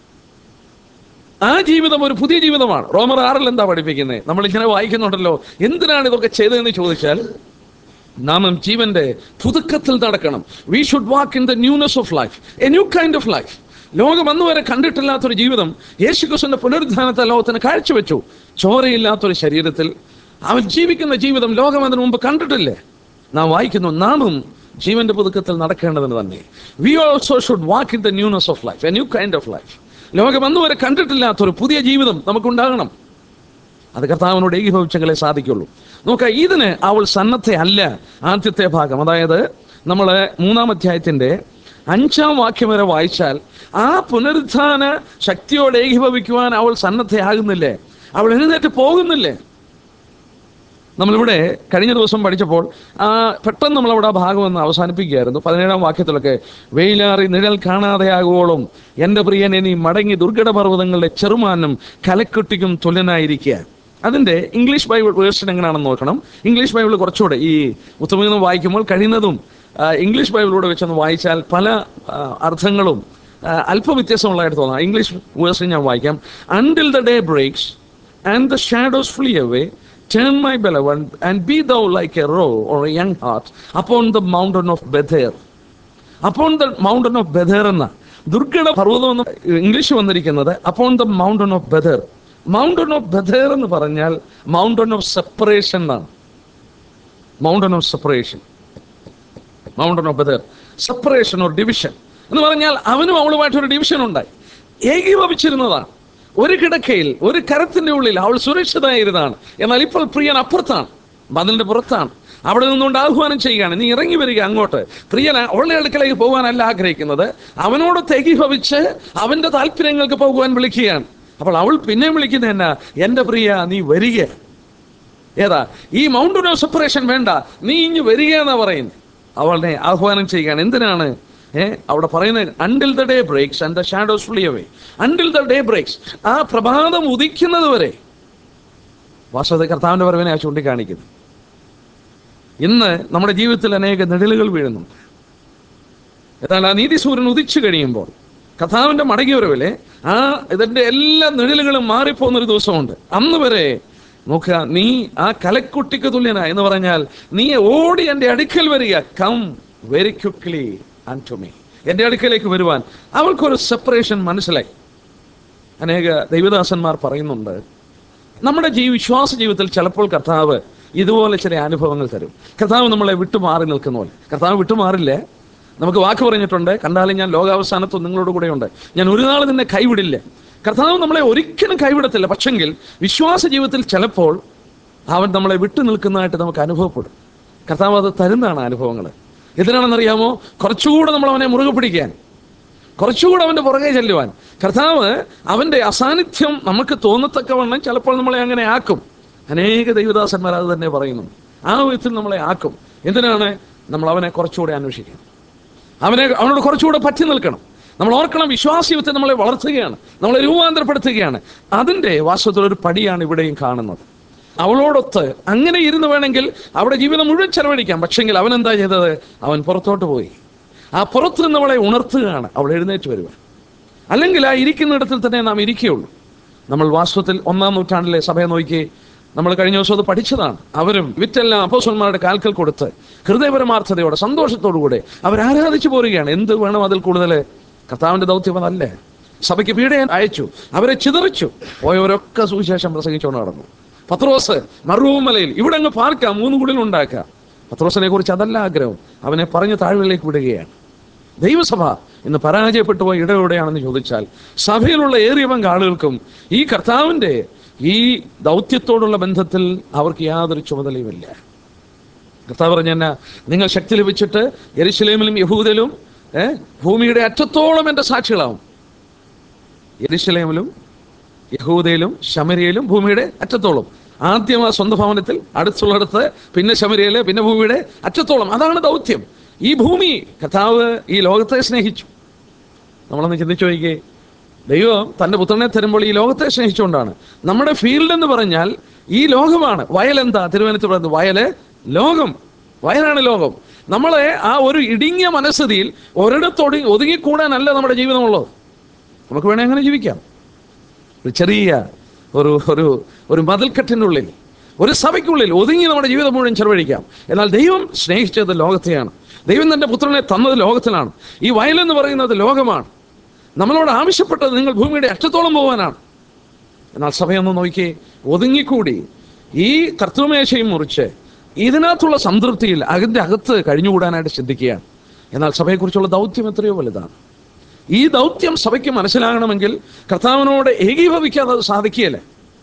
ആ ജീവിതം ഒരു പുതിയ ജീവിതമാണ് റോമർ ആറിൽ എന്താ പഠിപ്പിക്കുന്നത് നമ്മൾ ഇങ്ങനെ വായിക്കുന്നുണ്ടല്ലോ എന്തിനാണ് ഇതൊക്കെ ചെയ്തതെന്ന് ചോദിച്ചാൽ നാം ജീവന്റെ പുതുക്കത്തിൽ നടക്കണം we should walk in the newness of life a new kind of life ലോകം അന്നുവരെ കണ്ടിട്ടില്ലാത്തൊരു ജീവിതം യേശുക്രിസ്തുവിന്റെ പുനരുദ്ധാനത്തെ ലോകത്തിന് കാഴ്ചവെച്ചു ചോരയില്ലാത്തൊരു ശരീരത്തിൽ അവൻ ജീവിക്കുന്ന ജീവിതം ലോകം അതിനു മുമ്പ് കണ്ടിട്ടില്ലേ നാം വായിക്കുന്നു നാമും ജീവന്റെ പുതുക്കത്തിൽ നടക്കേണ്ടതിന് തന്നെ we also should walk in the newness of life a new kind of life ലോകം അന്നുവരെ കണ്ടിട്ടില്ലാത്തൊരു പുതിയ ജീവിതം നമുക്കുണ്ടാകണം അത് കർത്താവിനോട് ഏകീഭവിച്ചെങ്കിലേ സാധിക്കുള്ളൂ നോക്ക ഇതിന് അവൾ സന്നദ്ധ അല്ല ആദ്യത്തെ ഭാഗം അതായത് നമ്മൾ മൂന്നാം അധ്യായത്തിന്റെ അഞ്ചാം വാക്യം വരെ വായിച്ചാൽ ആ പുനരുത്ഥാന ശക്തിയോട് ഏകീഭവിക്കുവാൻ അവൾ സന്നദ്ധയാകുന്നില്ലേ അവൾ എഴുന്നേറ്റ് പോകുന്നില്ലേ നമ്മളിവിടെ കഴിഞ്ഞ ദിവസം പഠിച്ചപ്പോൾ ആ പെട്ടെന്ന് നമ്മളവിടെ ആ ഭാഗം ഒന്ന് അവസാനിപ്പിക്കുകയായിരുന്നു പതിനേഴാം വാക്യത്തിലൊക്കെ വെയിലാറി നിഴൽ കാണാതെയാകുവോളം എൻ്റെ പ്രിയനെ നീ മടങ്ങി ദുർഘട പർവ്വതങ്ങളുടെ ചെറുമാനും കലക്കുട്ടിക്കും തുല്യനായിരിക്കുക അതിൻ്റെ ഇംഗ്ലീഷ് ബൈബിൾ വേർഷൻ എങ്ങനെയാണെന്ന് നോക്കണം ഇംഗ്ലീഷ് ബൈബിൾ കുറച്ചുകൂടെ ഈ ഉത്തമീനം വായിക്കുമ്പോൾ കഴിയുന്നതും ആ, ഇംഗ്ലീഷ് ബൈബിളൂടെ വെച്ചൊന്ന് വായിച്ചാൽ പല ആ, അർത്ഥങ്ങളും ആ, അല്പം വ്യത്യാസമുള്ളതായിട്ട് തോന്നാം ഇംഗ്ലീഷ് വേഴ്സ് ഞാൻ വായിക്കാം until the day breaks and the shadows flee away turn my beloved and be thou like a roe or a young hart upon the mountain of Bether upon the mountain of Bether എന്ന ദുർഘട പർവ്വതം എന്ന് ഇംഗ്ലീഷ് വന്നിരിക്കുന്നത് upon the mountain of Bether mountain of Bether എന്ന് പറഞ്ഞാൽ മൗണ്ടൻ ഓഫ് സെപ്പറേഷൻ എന്നാണ് mountain of separation mountain of Bether separation or division എന്ന് പറഞ്ഞാൽ അവനും അവളുമായിട്ടൊരു ഡിവിഷൻ ഉണ്ടായി ഏകീഭവിച്ചിരുന്നതാണ് ഒരു കിടക്കയിൽ ഒരു കരത്തിന്റെ ഉള്ളിൽ അവൾ സുരക്ഷിതമായിരുന്നതാണ് എന്നാൽ ഇപ്പോൾ പ്രിയൻ അപ്പുറത്താണ് മതിലിന്റെ പുറത്താണ് അവിടെ നിന്നുകൊണ്ട് ആഹ്വാനം ചെയ്യുകയാണ് നീ ഇറങ്ങി വരിക അങ്ങോട്ട് പ്രിയൻ അവളുടെ അടുക്കലേക്ക് പോകാനല്ല ആഗ്രഹിക്കുന്നത് അവനോട് ഏകീഭവിച്ച് അവന്റെ താല്പര്യങ്ങൾക്ക് പോകുവാൻ വിളിക്കുകയാണ് അപ്പോൾ അവൾ പിന്നെയും വിളിക്കുന്നത് എന്നാ എന്റെ പ്രിയ നീ വരിക ഏതാ ഈ മൗണ്ടൻ ഓഫ് സെപ്പറേഷൻ വേണ്ട നീ ഇഞ്ഞ് വരിക എന്നാ പറയുന്നത് അവളെ ആഹ്വാനം ചെയ്യുകയാണ് എന്തിനാണ് ഏ അവിടെ പറയുന്നത് until the day breaks and the shadows flee away until the day breaks ആ പ്രഭാതം ഉദിക്കുന്നത് വരെ വാസ്തവത്തെ കർത്താവിന്റെ വരവിനെ ആ ചൂണ്ടിക്കാണിക്കുന്നത് ഇന്ന് നമ്മുടെ ജീവിതത്തിൽ അനേക നിഴലുകൾ വീഴുന്നുണ്ട് എന്നാൽ ആ നീതി സൂര്യൻ ഉദിച്ചു കഴിയുമ്പോൾ കഥാവിന്റെ മടങ്ങിയവരവിലെ ആ ഇതിന്റെ എല്ലാ നിഴലുകളും മാറിപ്പോകുന്ന ഒരു ദിവസമുണ്ട് അന്ന് വരെ നോക്കുക നീ ആ കലക്കുട്ടിക്ക് തുല്യന എന്ന് പറഞ്ഞാൽ നീ ഓടി എൻ്റെ അടുക്കൽ വരിക come very quickly and to me എൻ്റെ അടുക്കലേക്ക് വരുവാൻ അവൾക്കൊരു സെപ്പറേഷൻ മനസ്സിലായി അനേക ദൈവദാസന്മാർ പറയുന്നുണ്ട് നമ്മുടെ ജീവി വിശ്വാസ ജീവിതത്തിൽ ചിലപ്പോൾ കർത്താവ് ഇതുപോലെ ചില അനുഭവങ്ങൾ തരും കർത്താവ് നമ്മളെ വിട്ടുമാറി നിൽക്കുന്ന പോലെ കർത്താവ് വിട്ടുമാറില്ലേ നമുക്ക് വാക്ക് പറഞ്ഞിട്ടുണ്ട് കണ്ടാലും ഞാൻ ലോകാവസാനത്തും നിങ്ങളോട് കൂടെയുണ്ട് ഞാൻ ഒരു നാൾ നിന്നെ കൈവിടില്ല കർത്താവ് നമ്മളെ ഒരിക്കലും കൈവിടത്തില്ല പക്ഷെങ്കിൽ വിശ്വാസ ജീവിതത്തിൽ ചിലപ്പോൾ അവൻ നമ്മളെ വിട്ടു നിൽക്കുന്നതായിട്ട് നമുക്ക് അനുഭവപ്പെടും കർത്താവ് അത് തരുന്നതാണ് അനുഭവങ്ങൾ എന്തിനാണെന്നറിയാമോ കുറച്ചുകൂടെ നമ്മൾ അവനെ മുറുകെ പിടിക്കാൻ കുറച്ചുകൂടെ അവന്റെ പുറകെ ചെല്ലുവാൻ കർത്താവ് അവന്റെ അസാന്നിധ്യം നമുക്ക് തോന്നത്തക്കവണ്ണം ചിലപ്പോൾ നമ്മളെ അങ്ങനെ ആക്കും അനേക ദൈവദാസന്മാർ അത് തന്നെ പറയുന്നു ആ വിധത്തിൽ നമ്മളെ ആക്കും എന്തിനാണ് നമ്മൾ അവനെ കുറച്ചുകൂടെ അന്വേഷിക്കണം അവനെ അവനോട് കുറച്ചുകൂടെ പറ്റി നിൽക്കണം നമ്മൾ ഓർക്കണം വിശ്വാസീയത്തെ നമ്മളെ വളർത്തുകയാണ് നമ്മളെ രൂപാന്തരപ്പെടുത്തുകയാണ് അതിൻ്റെ വാസ്തവത്തിൽ ഒരു പടിയാണ് ഇവിടെയും കാണുന്നത് അവളോടൊത്ത് അങ്ങനെ ഇരുന്ന് വേണമെങ്കിൽ അവിടെ ജീവിതം മുഴുവൻ ചെലവഴിക്കാം പക്ഷെങ്കിൽ അവൻ എന്താ ചെയ്തത് അവൻ പുറത്തോട്ട് പോയി ആ പുറത്ത് നിന്ന് അവളെ ഉണർത്തുകയാണ് അവൾ എഴുന്നേറ്റ് വരുവാൻ അല്ലെങ്കിൽ ആ ഇരിക്കുന്നിടത്തിൽ തന്നെ നാം ഇരിക്കുകയുള്ളൂ നമ്മൾ വാസ്തവത്തിൽ ഒന്നാം നൂറ്റാണ്ടിലെ സഭയെ നോക്കി നമ്മൾ കഴിഞ്ഞ ദിവസം അത് പഠിച്ചതാണ് അവരും വിറ്റെല്ലാം അപ്പോസന്മാരുടെ കാൽക്കൽ കൊടുത്ത് ഹൃദയപരമാർത്ഥതയോടെ സന്തോഷത്തോടുകൂടെ അവർ ആരാധിച്ചു പോരുകയാണ് എന്ത് വേണം അതിൽ കൂടുതൽ കർത്താവിന്റെ ദൗത്യം അതല്ലേ സഭയ്ക്ക് പീഡയെ അയച്ചു അവരെ ചിതറിച്ചു പോയവരൊക്കെ സുവിശേഷം പ്രസംഗിച്ചുകൊണ്ട് നടന്നു പത്രോസ് മറുമലയിൽ ഇവിടെ അങ്ങ് പാർക്കാം മൂന്ന് കുടിൽ ഉണ്ടാക്കാം പത്രോസിനെ കുറിച്ച് അതല്ല ആഗ്രഹം അവനെ പറഞ്ഞ് താഴ്വരയിലേക്ക് വിടുകയാണ് ദൈവസഭ ഇന്ന് പരാജയപ്പെട്ടു പോയ ഇടയോടെയാണെന്ന് ചോദിച്ചാൽ സഭയിലുള്ള ഏറിയ പങ്ക് ആളുകൾക്കും ഈ കർത്താവിൻ്റെ ഈ ദൗത്യത്തോടുള്ള ബന്ധത്തിൽ അവർക്ക് യാതൊരു ചുമതലയുമില്ല കർത്താവ് പറഞ്ഞ എന്നാ നിങ്ങൾ ശക്തി ലഭിച്ചിട്ട് എരിശിലേമിലും യഹൂദയിലും ഏ ഭൂമിയുടെ അറ്റത്തോളം എൻ്റെ സാക്ഷികളാവും എരിശിലേമിലും യഹൂദയിലും ശമരിയയിലും ഭൂമിയുടെ അറ്റത്തോളം ആദ്യം ആ സ്വന്തം ഭവനത്തിൽ അടുത്തുള്ളിടത്ത് പിന്നെ ശമരിയയില് പിന്നെ ഭൂമിയുടെ അറ്റത്തോളം അതാണ് ദൗത്യം ഈ ഭൂമി കർത്താവ് ഈ ലോകത്തെ സ്നേഹിച്ചു നമ്മളൊന്ന് ചിന്തിച്ചു നോക്കിയേ ദൈവം തൻ്റെ പുത്രനെ തരുമ്പോൾ ഈ ലോകത്തെ സ്നേഹിച്ചുകൊണ്ടാണ് നമ്മുടെ ഫീൽഡ് എന്ന് പറഞ്ഞാൽ ഈ ലോകമാണ് വയലെന്താ തിരുവനന്തപുരത്ത് പറയുന്നത് വയല് ലോകം വയലാണ് ലോകം നമ്മളെ ആ ഒരു ഇടുങ്ങിയ മനസ്ഥിതിയിൽ ഒരിടത്തൊടി ഒതുങ്ങിക്കൂടാനല്ല നമ്മുടെ ജീവിതമുള്ളത് നമുക്ക് വേണേൽ അങ്ങനെ ജീവിക്കാം ഒരു ചെറിയ ഒരു ഒരു ഒരു മതിൽക്കെട്ടിനുള്ളിൽ ഒരു സഭയ്ക്കുള്ളിൽ ഒതുങ്ങി നമ്മുടെ ജീവിതം മുഴുവൻ ചെലവഴിക്കാം എന്നാൽ ദൈവം സ്നേഹിച്ചത് ലോകത്തെയാണ് ദൈവം തൻ്റെ പുത്രനെ തന്നത് ലോകത്തിലാണ് ഈ വയലെന്ന് പറയുന്നത് ലോകമാണ് നമ്മളോട് ആവശ്യപ്പെട്ടത് നിങ്ങൾ ഭൂമിയുടെ അറ്റത്തോളം പോകാനാണ് എന്നാൽ സഭയൊന്ന് നോക്കി ഒതുങ്ങിക്കൂടി ഈ കർത്തൃമേശയും മുറിച്ച് ഇതിനകത്തുള്ള സംതൃപ്തിയിൽ അതിൻ്റെ അകത്ത് കഴിഞ്ഞുകൂടാനായിട്ട് ചിന്തിക്കുകയാണ് എന്നാൽ സഭയെക്കുറിച്ചുള്ള ദൗത്യം എത്രയോ വലുതാണ് ഈ ദൗത്യം സഭയ്ക്ക് മനസ്സിലാകണമെങ്കിൽ കർത്താവിനോട് ഏകീഭവിക്കാതെ അത് സാധിക്കുകയില്ല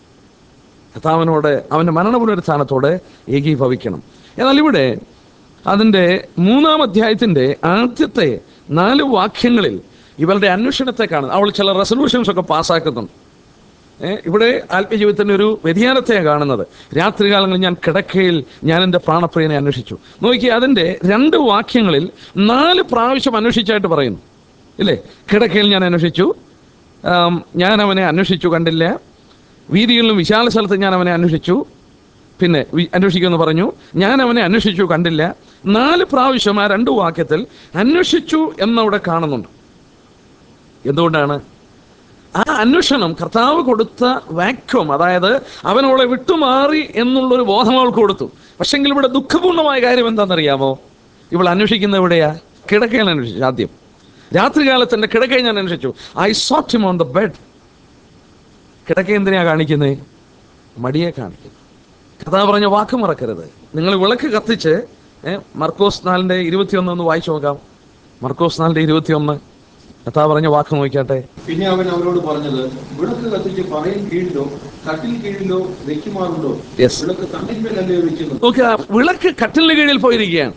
കർത്താവിനോട് അവൻ്റെ മരണ പുനരുത്ഥാനത്തോട് ഏകീഭവിക്കണം എന്നാൽ ഇവിടെ അതിൻ്റെ മൂന്നാം അധ്യായത്തിൻ്റെ ആദ്യത്തെ നാല് വാക്യങ്ങളിൽ ഇവരുടെ അന്വേഷണത്തെ കാണുന്നു അവൾ ചില റെസൊല്യൂഷൻസ് ഒക്കെ പാസ്സാക്കുന്നുണ്ട് ഏ, ഇവിടെ ആത്മജീവിതത്തിന്റെ ഒരു വ്യതിയാനത്തെയാണ് കാണുന്നത് രാത്രികാലങ്ങളിൽ ഞാൻ കിടക്കയിൽ ഞാൻ എൻ്റെ പ്രാണപ്രിയനെ അന്വേഷിച്ചു നോക്കി അതിൻ്റെ രണ്ട് വാക്യങ്ങളിൽ നാല് പ്രാവശ്യം അന്വേഷിച്ചായിട്ട് പറയുന്നു ഇല്ലേ കിടക്കയിൽ ഞാൻ അന്വേഷിച്ചു ആം, ഞാൻ അവനെ അന്വേഷിച്ചു കണ്ടില്ല വീതികളിലും വിശാല സ്ഥലത്ത് ഞാൻ അവനെ അന്വേഷിച്ചു പിന്നെ വി- അന്വേഷിക്കുമെന്ന് പറഞ്ഞു ഞാൻ അവനെ അന്വേഷിച്ചു കണ്ടില്ല നാല് പ്രാവശ്യം ആ രണ്ട് വാക്യത്തിൽ അന്വേഷിച്ചു എന്നവിടെ കാണുന്നുണ്ട് എന്തുകൊണ്ടാണ് ആ അന്വേഷണം കർത്താവ് കൊടുത്ത വാക്വം അതായത് അവനവളെ വിട്ടുമാറി എന്നുള്ളൊരു ബോധം അവൾക്ക് കൊടുത്തു പക്ഷെങ്കിൽ ഇവിടെ ദുഃഖപൂർണമായ കാര്യം എന്താണെന്നറിയാമോ ഇവൾ അന്വേഷിക്കുന്ന എവിടെയാ കിടക്കയിൽ അന്വേഷിച്ചു ആദ്യം രാത്രികാലത്ത് എൻ്റെ കിടക്കയിൽ ഞാൻ അന്വേഷിച്ചു I sought him on the bed കിടക്ക എന്തിനാ കാണിക്കുന്നത് മടിയെ കാണിക്കുന്നു കഥാ പറഞ്ഞ വാക്ക് മറക്കരുത് നിങ്ങൾ വിളക്ക് കത്തിച്ച് ഏ, മർക്കോസ് നാലിന്റെ ഇരുപത്തിയൊന്ന് ഒന്ന് വായിച്ചു നോക്കാം മർക്കോസ് നാലിന്റെ ഇരുപത്തിയൊന്ന് കഥാ പറഞ്ഞ വാക്ക് നോക്കിയാട്ടെ പിന്നെ അവൻ അവരോട് പറഞ്ഞത് വിളക്ക് കത്തിച്ച് പറയും കീഴിലോ കട്ടിൽ കീഴിലോ വെക്കുമാറുണ്ടോ Yes. വിളക്ക് തണ്ടിന്മേലല്ലേ വെക്കുന്നത് നോക്കുക വിളക്ക് കട്ടിലിന് കീഴിൽ പോയിരിക്കുകയാണ്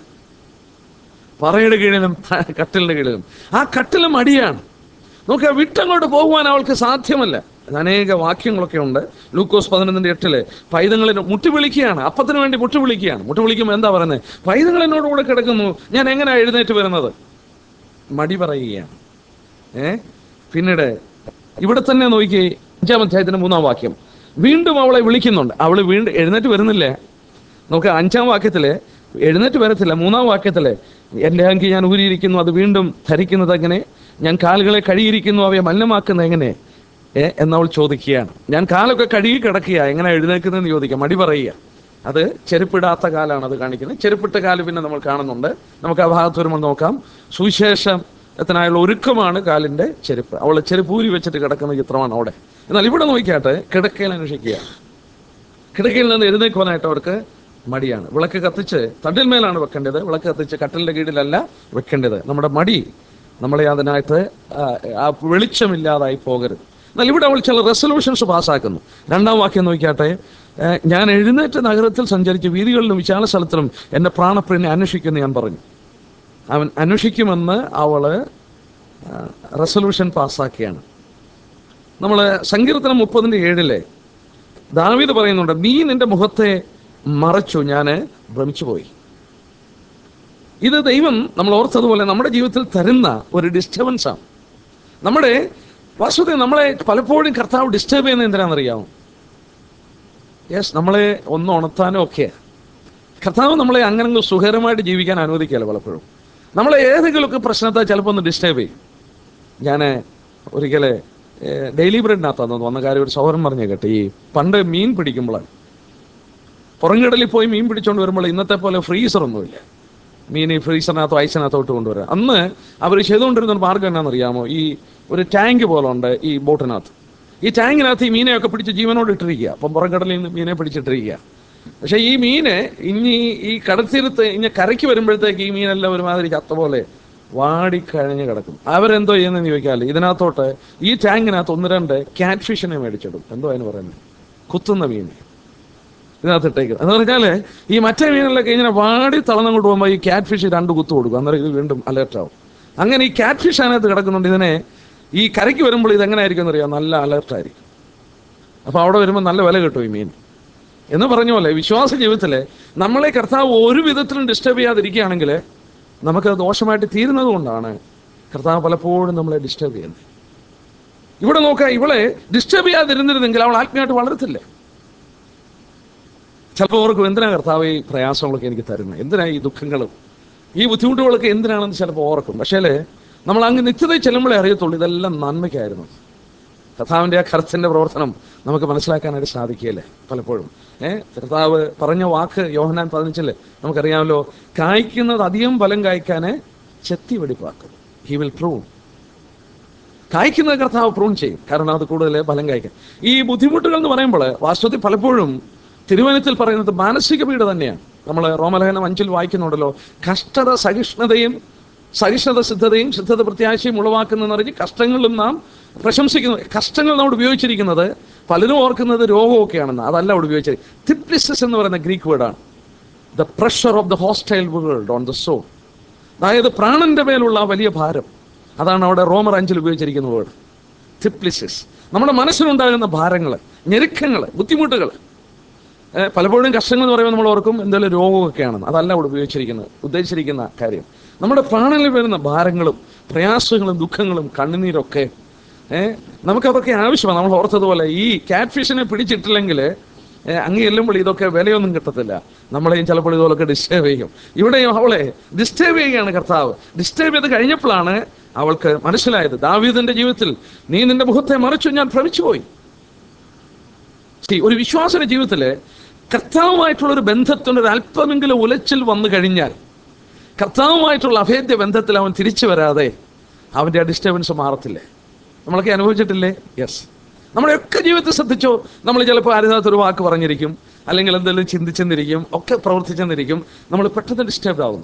പറയുടെ കീഴിലും ത- കട്ടിലിന്റെ കീഴിലും ആ കട്ടിലും അടിയാണ് നോക്കുക വിട്ടങ്ങോട്ട് പോകുവാൻ അവൾക്ക് സാധ്യമല്ല അനേക വാക്യങ്ങളൊക്കെ ഉണ്ട് ലൂക്കോസ് പതിനൊന്നിന്റെ എട്ടില് പൈതങ്ങളിന് മുട്ടി വിളിക്കുകയാണ് അപ്പത്തിന് വേണ്ടി മുട്ടി വിളിക്കുകയാണ് മുട്ടി വിളിക്കുമ്പോൾ എന്താ പറയുന്നത് പൈതങ്ങൾ എന്നോട് കൂടെ കിടക്കുന്നു ഞാൻ എങ്ങനെയാ എഴുന്നേറ്റ് വരുന്നത് മടി പറയുകയാണ് ഏ പിന്നീട് ഇവിടെ തന്നെ നോക്കി അഞ്ചാം അധ്യായത്തിന്റെ മൂന്നാം വാക്യം വീണ്ടും അവളെ വിളിക്കുന്നുണ്ട് അവള് വീണ്ടും എഴുന്നേറ്റ് വരുന്നില്ല നമുക്ക് അഞ്ചാം വാക്യത്തില് എഴുന്നേറ്റ് വരത്തില്ല മൂന്നാം വാക്യത്തില് എൻ്റെ അങ്കി ഞാൻ ഊരിയിരിക്കുന്നു അത് വീണ്ടും ധരിക്കുന്നത് എങ്ങനെ ഞാൻ കാലുകളെ കഴുകിയിരിക്കുന്നു അവയെ മലിനമാക്കുന്നത് എങ്ങനെ ഏ എന്നവൾ ചോദിക്കുകയാണ് ഞാൻ കാലൊക്കെ കഴുകി കിടക്കുക എങ്ങനെ എഴുന്നേക്കുന്നതെന്ന് ചോദിക്കുക മടി പറയുക അത് ചെരുപ്പിടാത്ത കാലാണ് അത് കാണിക്കുന്നത് ചെരുപ്പിട്ട കാല് പിന്നെ നമ്മൾ കാണുന്നുണ്ട് നമുക്ക് ആ ഭാഗത്ത് വരുമ്പോൾ നോക്കാം സുവിശേഷത്തിനായുള്ള ഒരുക്കമാണ് കാലിന്റെ ചെരുപ്പ് അവൾ ചെരുപ്പ് ഊരി വെച്ചിട്ട് കിടക്കുന്ന ചിത്രമാണ് അവിടെ എന്നാൽ ഇവിടെ നോക്കിയാട്ട് കിടക്കയിൽ അന്വേഷിക്കുക കിടക്കയിൽ നിന്ന് എഴുന്നേക്കുവാനായിട്ട് അവർക്ക് മടിയാണ് വിളക്ക് കത്തിച്ച് തണ്ടിന്മേലാണ് വെക്കേണ്ടത് വിളക്ക് കത്തിച്ച് കട്ടലിന്റെ കീഴിലല്ല വെക്കേണ്ടത് നമ്മുടെ മടി നമ്മളെ അതിനായിട്ട് ആ, ആ വെളിച്ചമില്ലാതായി പോകരുത് എന്നാൽ ഇവിടെ അവൾ ചില റെസൊല്യൂഷൻസ് പാസ്സാക്കുന്നു രണ്ടാം വാക്യം നോക്കിയാട്ടെ ഏ, ഞാൻ എഴുന്നേറ്റ് നഗരത്തിൽ സഞ്ചരിച്ച് വീതികളിലും വിശാല സ്ഥലത്തിലും എൻ്റെ പ്രാണപ്രിയനെ അന്വേഷിക്കുമെന്ന് ഞാൻ പറഞ്ഞു അവൻ അന്വേഷിക്കുമെന്ന് അവള് റെസൊല്യൂഷൻ പാസ്സാക്കിയാണ് നമ്മൾ സങ്കീർത്തനം മുപ്പതിൻ്റെ ഏഴിലെ ദാവീദ് പറയുന്നുണ്ട് നീ നിന്റെ മുഖത്തെ മറച്ചു ഞാൻ ഭ്രമിച്ചു പോയി ഇത് ദൈവം നമ്മൾ ഓർത്തതുപോലെ നമ്മുടെ ജീവിതത്തിൽ തരുന്ന ഒരു ഡിസ്റ്റർബൻസ് ആണ് നമ്മുടെ വാസ്തുത നമ്മളെ പലപ്പോഴും കർത്താവ് ഡിസ്റ്റർബ് ചെയ്യുന്നത് എന്തിനാണെന്നറിയാമോ യെസ് നമ്മളെ ഒന്ന് ഉണർത്താനും ഒക്കെ കർത്താവ് നമ്മളെ അങ്ങനെ സുഖകരമായിട്ട് ജീവിക്കാൻ അനുവദിക്കുകയല്ല പലപ്പോഴും നമ്മളെ ഏതെങ്കിലുമൊക്കെ പ്രശ്നത്തെ ചിലപ്പോൾ ഒന്ന് ഡിസ്റ്റർബ് ചെയ്യും ഞാൻ ഒരിക്കലെ ഡെയിലി ബ്രെഡിനകത്താന്ന് വന്ന കാര്യം ഒരു സൗഹൃദം പറഞ്ഞു കേട്ടോ ഈ പണ്ട് മീൻ പിടിക്കുമ്പോഴാണ് പുറംകടലിൽ പോയി മീൻ പിടിച്ചുകൊണ്ട് വരുമ്പോൾ ഇന്നത്തെ പോലെ ഫ്രീസർ ഒന്നുമില്ല മീൻ ഈ ഫ്രീസറിനകത്തോ ഐസിനകത്തോട്ട് കൊണ്ടുവരാം അന്ന് അവർ ചെയ്തുകൊണ്ടിരുന്ന ഒരു മാർഗ്ഗം എന്നാണെന്നറിയാമോ ഈ ഒരു ടാങ്ക് പോലെ ഉണ്ട് ഈ ബോട്ടിനകത്ത് ഈ ടാങ്കിനകത്ത് ഈ മീനെയൊക്കെ പിടിച്ച് ജീവനോട് ഇട്ടിരിക്കുക അപ്പം പുറംകടലിൽ നിന്ന് മീനെ പിടിച്ചിട്ടിരിക്കുക പക്ഷെ ഈ മീന് ഇനി ഈ കടൽത്തീരത്ത് ഇനി കരയ്ക്ക് വരുമ്പോഴത്തേക്ക് ഈ മീനെല്ലാം ഒരുമാതിരി ചത്ത പോലെ വാടിക്കഴിഞ്ഞ് കിടക്കും അവരെന്തോ ചെയ്യുന്നതെന്ന് ചോദിക്കാല് ഇതിനകത്തോട്ട് ഈ ടാങ്കിനകത്ത് ഒന്ന് രണ്ട് ക്യാറ്റ് ഫിഷിനെ മേടിച്ചിടും എന്തോ അതിന് പറയുന്നത് കുത്തുന്ന മീൻ ഇതിനകത്ത് ഇട്ടേക്കുന്നത് എന്ന് പറഞ്ഞാല് ഈ മറ്റേ മീനിലൊക്കെ ഇങ്ങനെ വാടി തളർന്നങ്ങോട്ട് പോകുമ്പോൾ ഈ ക്യാറ്റ് ഫിഷ് രണ്ട് കുത്തു കൊടുക്കും അന്നേരം ഇത് വീണ്ടും അലേർട്ട് ആവും അങ്ങനെ ഈ ക്യാറ്റ് ഫിഷ് അതിനകത്ത് കിടക്കുന്നുണ്ട് ഇതിനെ ഈ കരയ്ക്ക് വരുമ്പോൾ ഇത് എങ്ങനെ ആയിരിക്കും എന്നറിയാം നല്ല അലേർട്ട് ആയിരിക്കും അപ്പൊ അവിടെ വരുമ്പോൾ നല്ല വില കിട്ടും ഈ മീൻ എന്ന് പറഞ്ഞ പോലെ വിശ്വാസ ജീവിതത്തിൽ നമ്മളെ കർത്താവ് ഒരു വിധത്തിലും ഡിസ്റ്റർബ് ചെയ്യാതിരിക്കുകയാണെങ്കിൽ നമുക്കത് ദോഷമായിട്ട് തീരുന്നത് കൊണ്ടാണ് കർത്താവ് പലപ്പോഴും നമ്മളെ ഡിസ്റ്റർബ് ചെയ്യുന്നത് ഇവിടെ നോക്കാം ഇവളെ ഡിസ്റ്റർബ് ചെയ്യാതിരുന്നിരുന്നെങ്കിൽ അവൾ ആത്മീയമായിട്ട് വളരത്തില്ല ചിലപ്പോൾ ഓർക്കും എന്തിനാ കർത്താവ് ഈ പ്രയാസങ്ങളൊക്കെ എനിക്ക് തരുന്നത് എന്തിനാ ഈ ദുഃഖങ്ങളും ഈ ബുദ്ധിമുട്ടുകളൊക്കെ എന്തിനാണെന്ന് ചിലപ്പോൾ ഓർക്കും പക്ഷേ നമ്മൾ അങ്ങ് നിത്യതയിൽ ചെല്ലുമ്പോഴേ അറിയത്തുള്ളൂ ഇതെല്ലാം നന്മയ്ക്കായിരുന്നു കർത്താവിൻ്റെ ആ കർത്തൻ്റെ പ്രവർത്തനം നമുക്ക് മനസ്സിലാക്കാനായിട്ട് സാധിക്കുകയില്ലേ പലപ്പോഴും ഏഹ് കർത്താവ് പറഞ്ഞ വാക്ക് യോഹനാൻ പതിനഞ്ചില് നമുക്കറിയാമല്ലോ കായ്ക്കുന്നത് അധികം ഫലം കായ്ക്കാന് ചെത്തി വെടിപ്പാക്കും ഹി വിൽ പ്രൂവ് കായ്ക്കുന്ന കർത്താവ് പ്രൂൺ ചെയ്യും കാരണം അത് കൂടുതൽ ഫലം കായ്ക്കും ഈ ബുദ്ധിമുട്ടുകൾ എന്ന് പറയുമ്പോൾ വാസ്തവത്തിൽ പലപ്പോഴും തിരുവനന്തപുരത്തിൽ പറയുന്നത് മാനസിക പീഡ തന്നെയാണ് നമ്മൾ റോമലേഖനം അഞ്ചിൽ വായിക്കുന്നുണ്ടല്ലോ കഷ്ടത സഹിഷ്ണുതയും സഹിഷ്ണുത സിദ്ധതയും സിദ്ധത പ്രത്യാശയും ഉളവാക്കുന്നതെന്ന് പറഞ്ഞ് കഷ്ടങ്ങളിലും നാം പ്രശംസിക്കുന്നു കഷ്ടങ്ങൾ നമ്മൾ ഉപയോഗിച്ചിരിക്കുന്നത് പലരും ഓർക്കുന്നത് രോഗമൊക്കെയാണെന്ന് അതല്ല അവിടെ ഉപയോഗിച്ചത് തിപ്ലിസിസ് എന്ന് പറയുന്ന ഗ്രീക്ക് വേർഡാണ് the pressure of the hostile world on the soul അതായത് പ്രാണന്റെ മേലുള്ള ആ വലിയ ഭാരം അതാണ് അവിടെ റോമർ അഞ്ചിൽ ഉപയോഗിച്ചിരിക്കുന്ന വേർഡ് തിപ്ലിസിസ് നമ്മുടെ മനസ്സിലുണ്ടാകുന്ന ഭാരങ്ങൾ ഞെരുക്കങ്ങൾ ബുദ്ധിമുട്ടുകൾ ഏഹ് പലപ്പോഴും കഷ്ടങ്ങൾ എന്ന് പറയുമ്പോൾ നമ്മൾ ഓർക്കും എന്തെങ്കിലും രോഗമൊക്കെയാണെന്ന് അതല്ല അവിടെ ഉപയോഗിച്ചിരിക്കുന്നത് ഉദ്ദേശിച്ചിരിക്കുന്ന കാര്യം നമ്മുടെ പ്രാണനിൽ വരുന്ന ഭാരങ്ങളും പ്രയാസങ്ങളും ദുഃഖങ്ങളും കണ്ണുനീരൊക്കെ ഏഹ് നമുക്കതൊക്കെ ആവശ്യമാണ് നമ്മൾ ഓർത്തതുപോലെ ഈ ക്യാറ്റ് ഫിഷിനെ പിടിച്ചിട്ടില്ലെങ്കിൽ ഏ, അങ്ങ് ചെല്ലുമ്പോൾ ഇതൊക്കെ വിലയൊന്നും കിട്ടത്തില്ല നമ്മളെയും ചിലപ്പോൾ ഇതുപോലൊക്കെ ഡിസ്റ്റർബ് ചെയ്യും ഇവിടെയും അവളെ ഡിസ്റ്റർബ് ചെയ്യുകയാണ് കർത്താവ് ഡിസ്റ്റർബ് ചെയ്ത് കഴിഞ്ഞപ്പോഴാണ് അവൾക്ക് മനസ്സിലായത് ദാവീദിന്റെ ജീവിതത്തിൽ നീ നിന്റെ മുഖത്തെ മറിച്ചു ഞാൻ ഭ്രമിച്ചുപോയി See, ഒരു വിശ്വാസന ജീവിതത്തില് കർത്താവുമായിട്ടുള്ള ഒരു ബന്ധത്തിന് ഒരു അല്പമെങ്കിലും ഉലച്ചിൽ വന്നു കഴിഞ്ഞാൽ കർത്താവുമായിട്ടുള്ള അഭേദ്യ ബന്ധത്തിൽ അവൻ തിരിച്ചു വരാതെ അവന്റെ ആ ഡിസ്റ്റർബൻസ് മാറത്തില്ലേ നമ്മളൊക്കെ അനുഭവിച്ചിട്ടില്ലേ യെസ് നമ്മുടെയൊക്കെ ജീവിതത്തിൽ ശ്രദ്ധിച്ചോ നമ്മൾ ചിലപ്പോൾ ആരുതാത്തൊരു വാക്ക് പറഞ്ഞിരിക്കും അല്ലെങ്കിൽ എന്തെങ്കിലും ചിന്തിച്ചെന്നിരിക്കും ഒക്കെ പ്രവർത്തിച്ചെന്നിരിക്കും നമ്മൾ പെട്ടെന്ന് ഡിസ്റ്റർബ് ആവുന്നു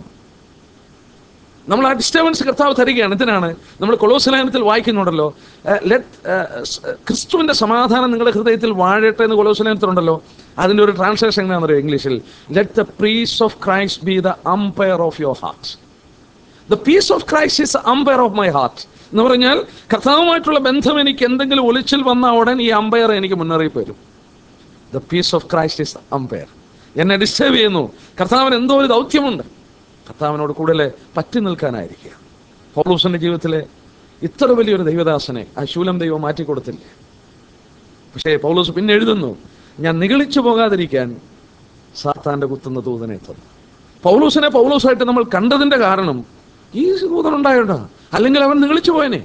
നമ്മൾ ആ ഡിസ്റ്റർബൻസ് കർത്താവ് തരികയാണ് എന്തിനാണ് നമ്മൾ കൊലോസലായനത്തിൽ വായിക്കുന്നുണ്ടല്ലോ ലെറ്റ് ക്രിസ്തുവിന്റെ സമാധാനം നിങ്ങളുടെ ഹൃദയത്തിൽ വാഴട്ടെ എന്ന് കൊലോസലായനത്തിലുണ്ടല്ലോ അതിന്റെ ഒരു ട്രാൻസ്ലേഷൻ എങ്ങനെയാണെന്ന് അറിയോ ഇംഗ്ലീഷിൽ let the peace of Christ be the umpire of your heart the peace of Christ is umpire of my heart എന്ന് പറഞ്ഞാൽ കർത്താവുമായിട്ടുള്ള ബന്ധം എനിക്ക് എന്തെങ്കിലും ഒളിച്ചിൽ വന്ന ഉടൻ ഈ അമ്പയർ എനിക്ക് മുന്നറിയിപ്പ് വരും the peace of Christ is umpire എന്നെ ഡിസ്റ്റർബ് ചെയ്യുന്നു കർത്താവിന് എന്തോ ഒരു ദൗത്യമുണ്ട് കർത്താവിനോട് കൂടുതൽ പറ്റി നിൽക്കാനായിരിക്കുക പൗലൂസിന്റെ ജീവിതത്തിലെ ഇത്ര വലിയൊരു ദൈവദാസനെ ആ ശൂലം ദൈവം മാറ്റിക്കൊടുത്തില്ലേ പക്ഷേ പൗലോസ് പിന്നെ എഴുതുന്നു ഞാൻ നിഗളിച്ചു പോകാതിരിക്കാൻ സാത്താന്റെ കുത്തുന്ന ദൂതനെ തന്നു പൗലോസിനെ പൗലോസായിട്ട് നമ്മൾ കണ്ടതിന്റെ കാരണം ഈ ദൂതൻ ഉണ്ടായോണ്ടാ അല്ലെങ്കിൽ അവൻ നിഗളിച്ചു പോയനെ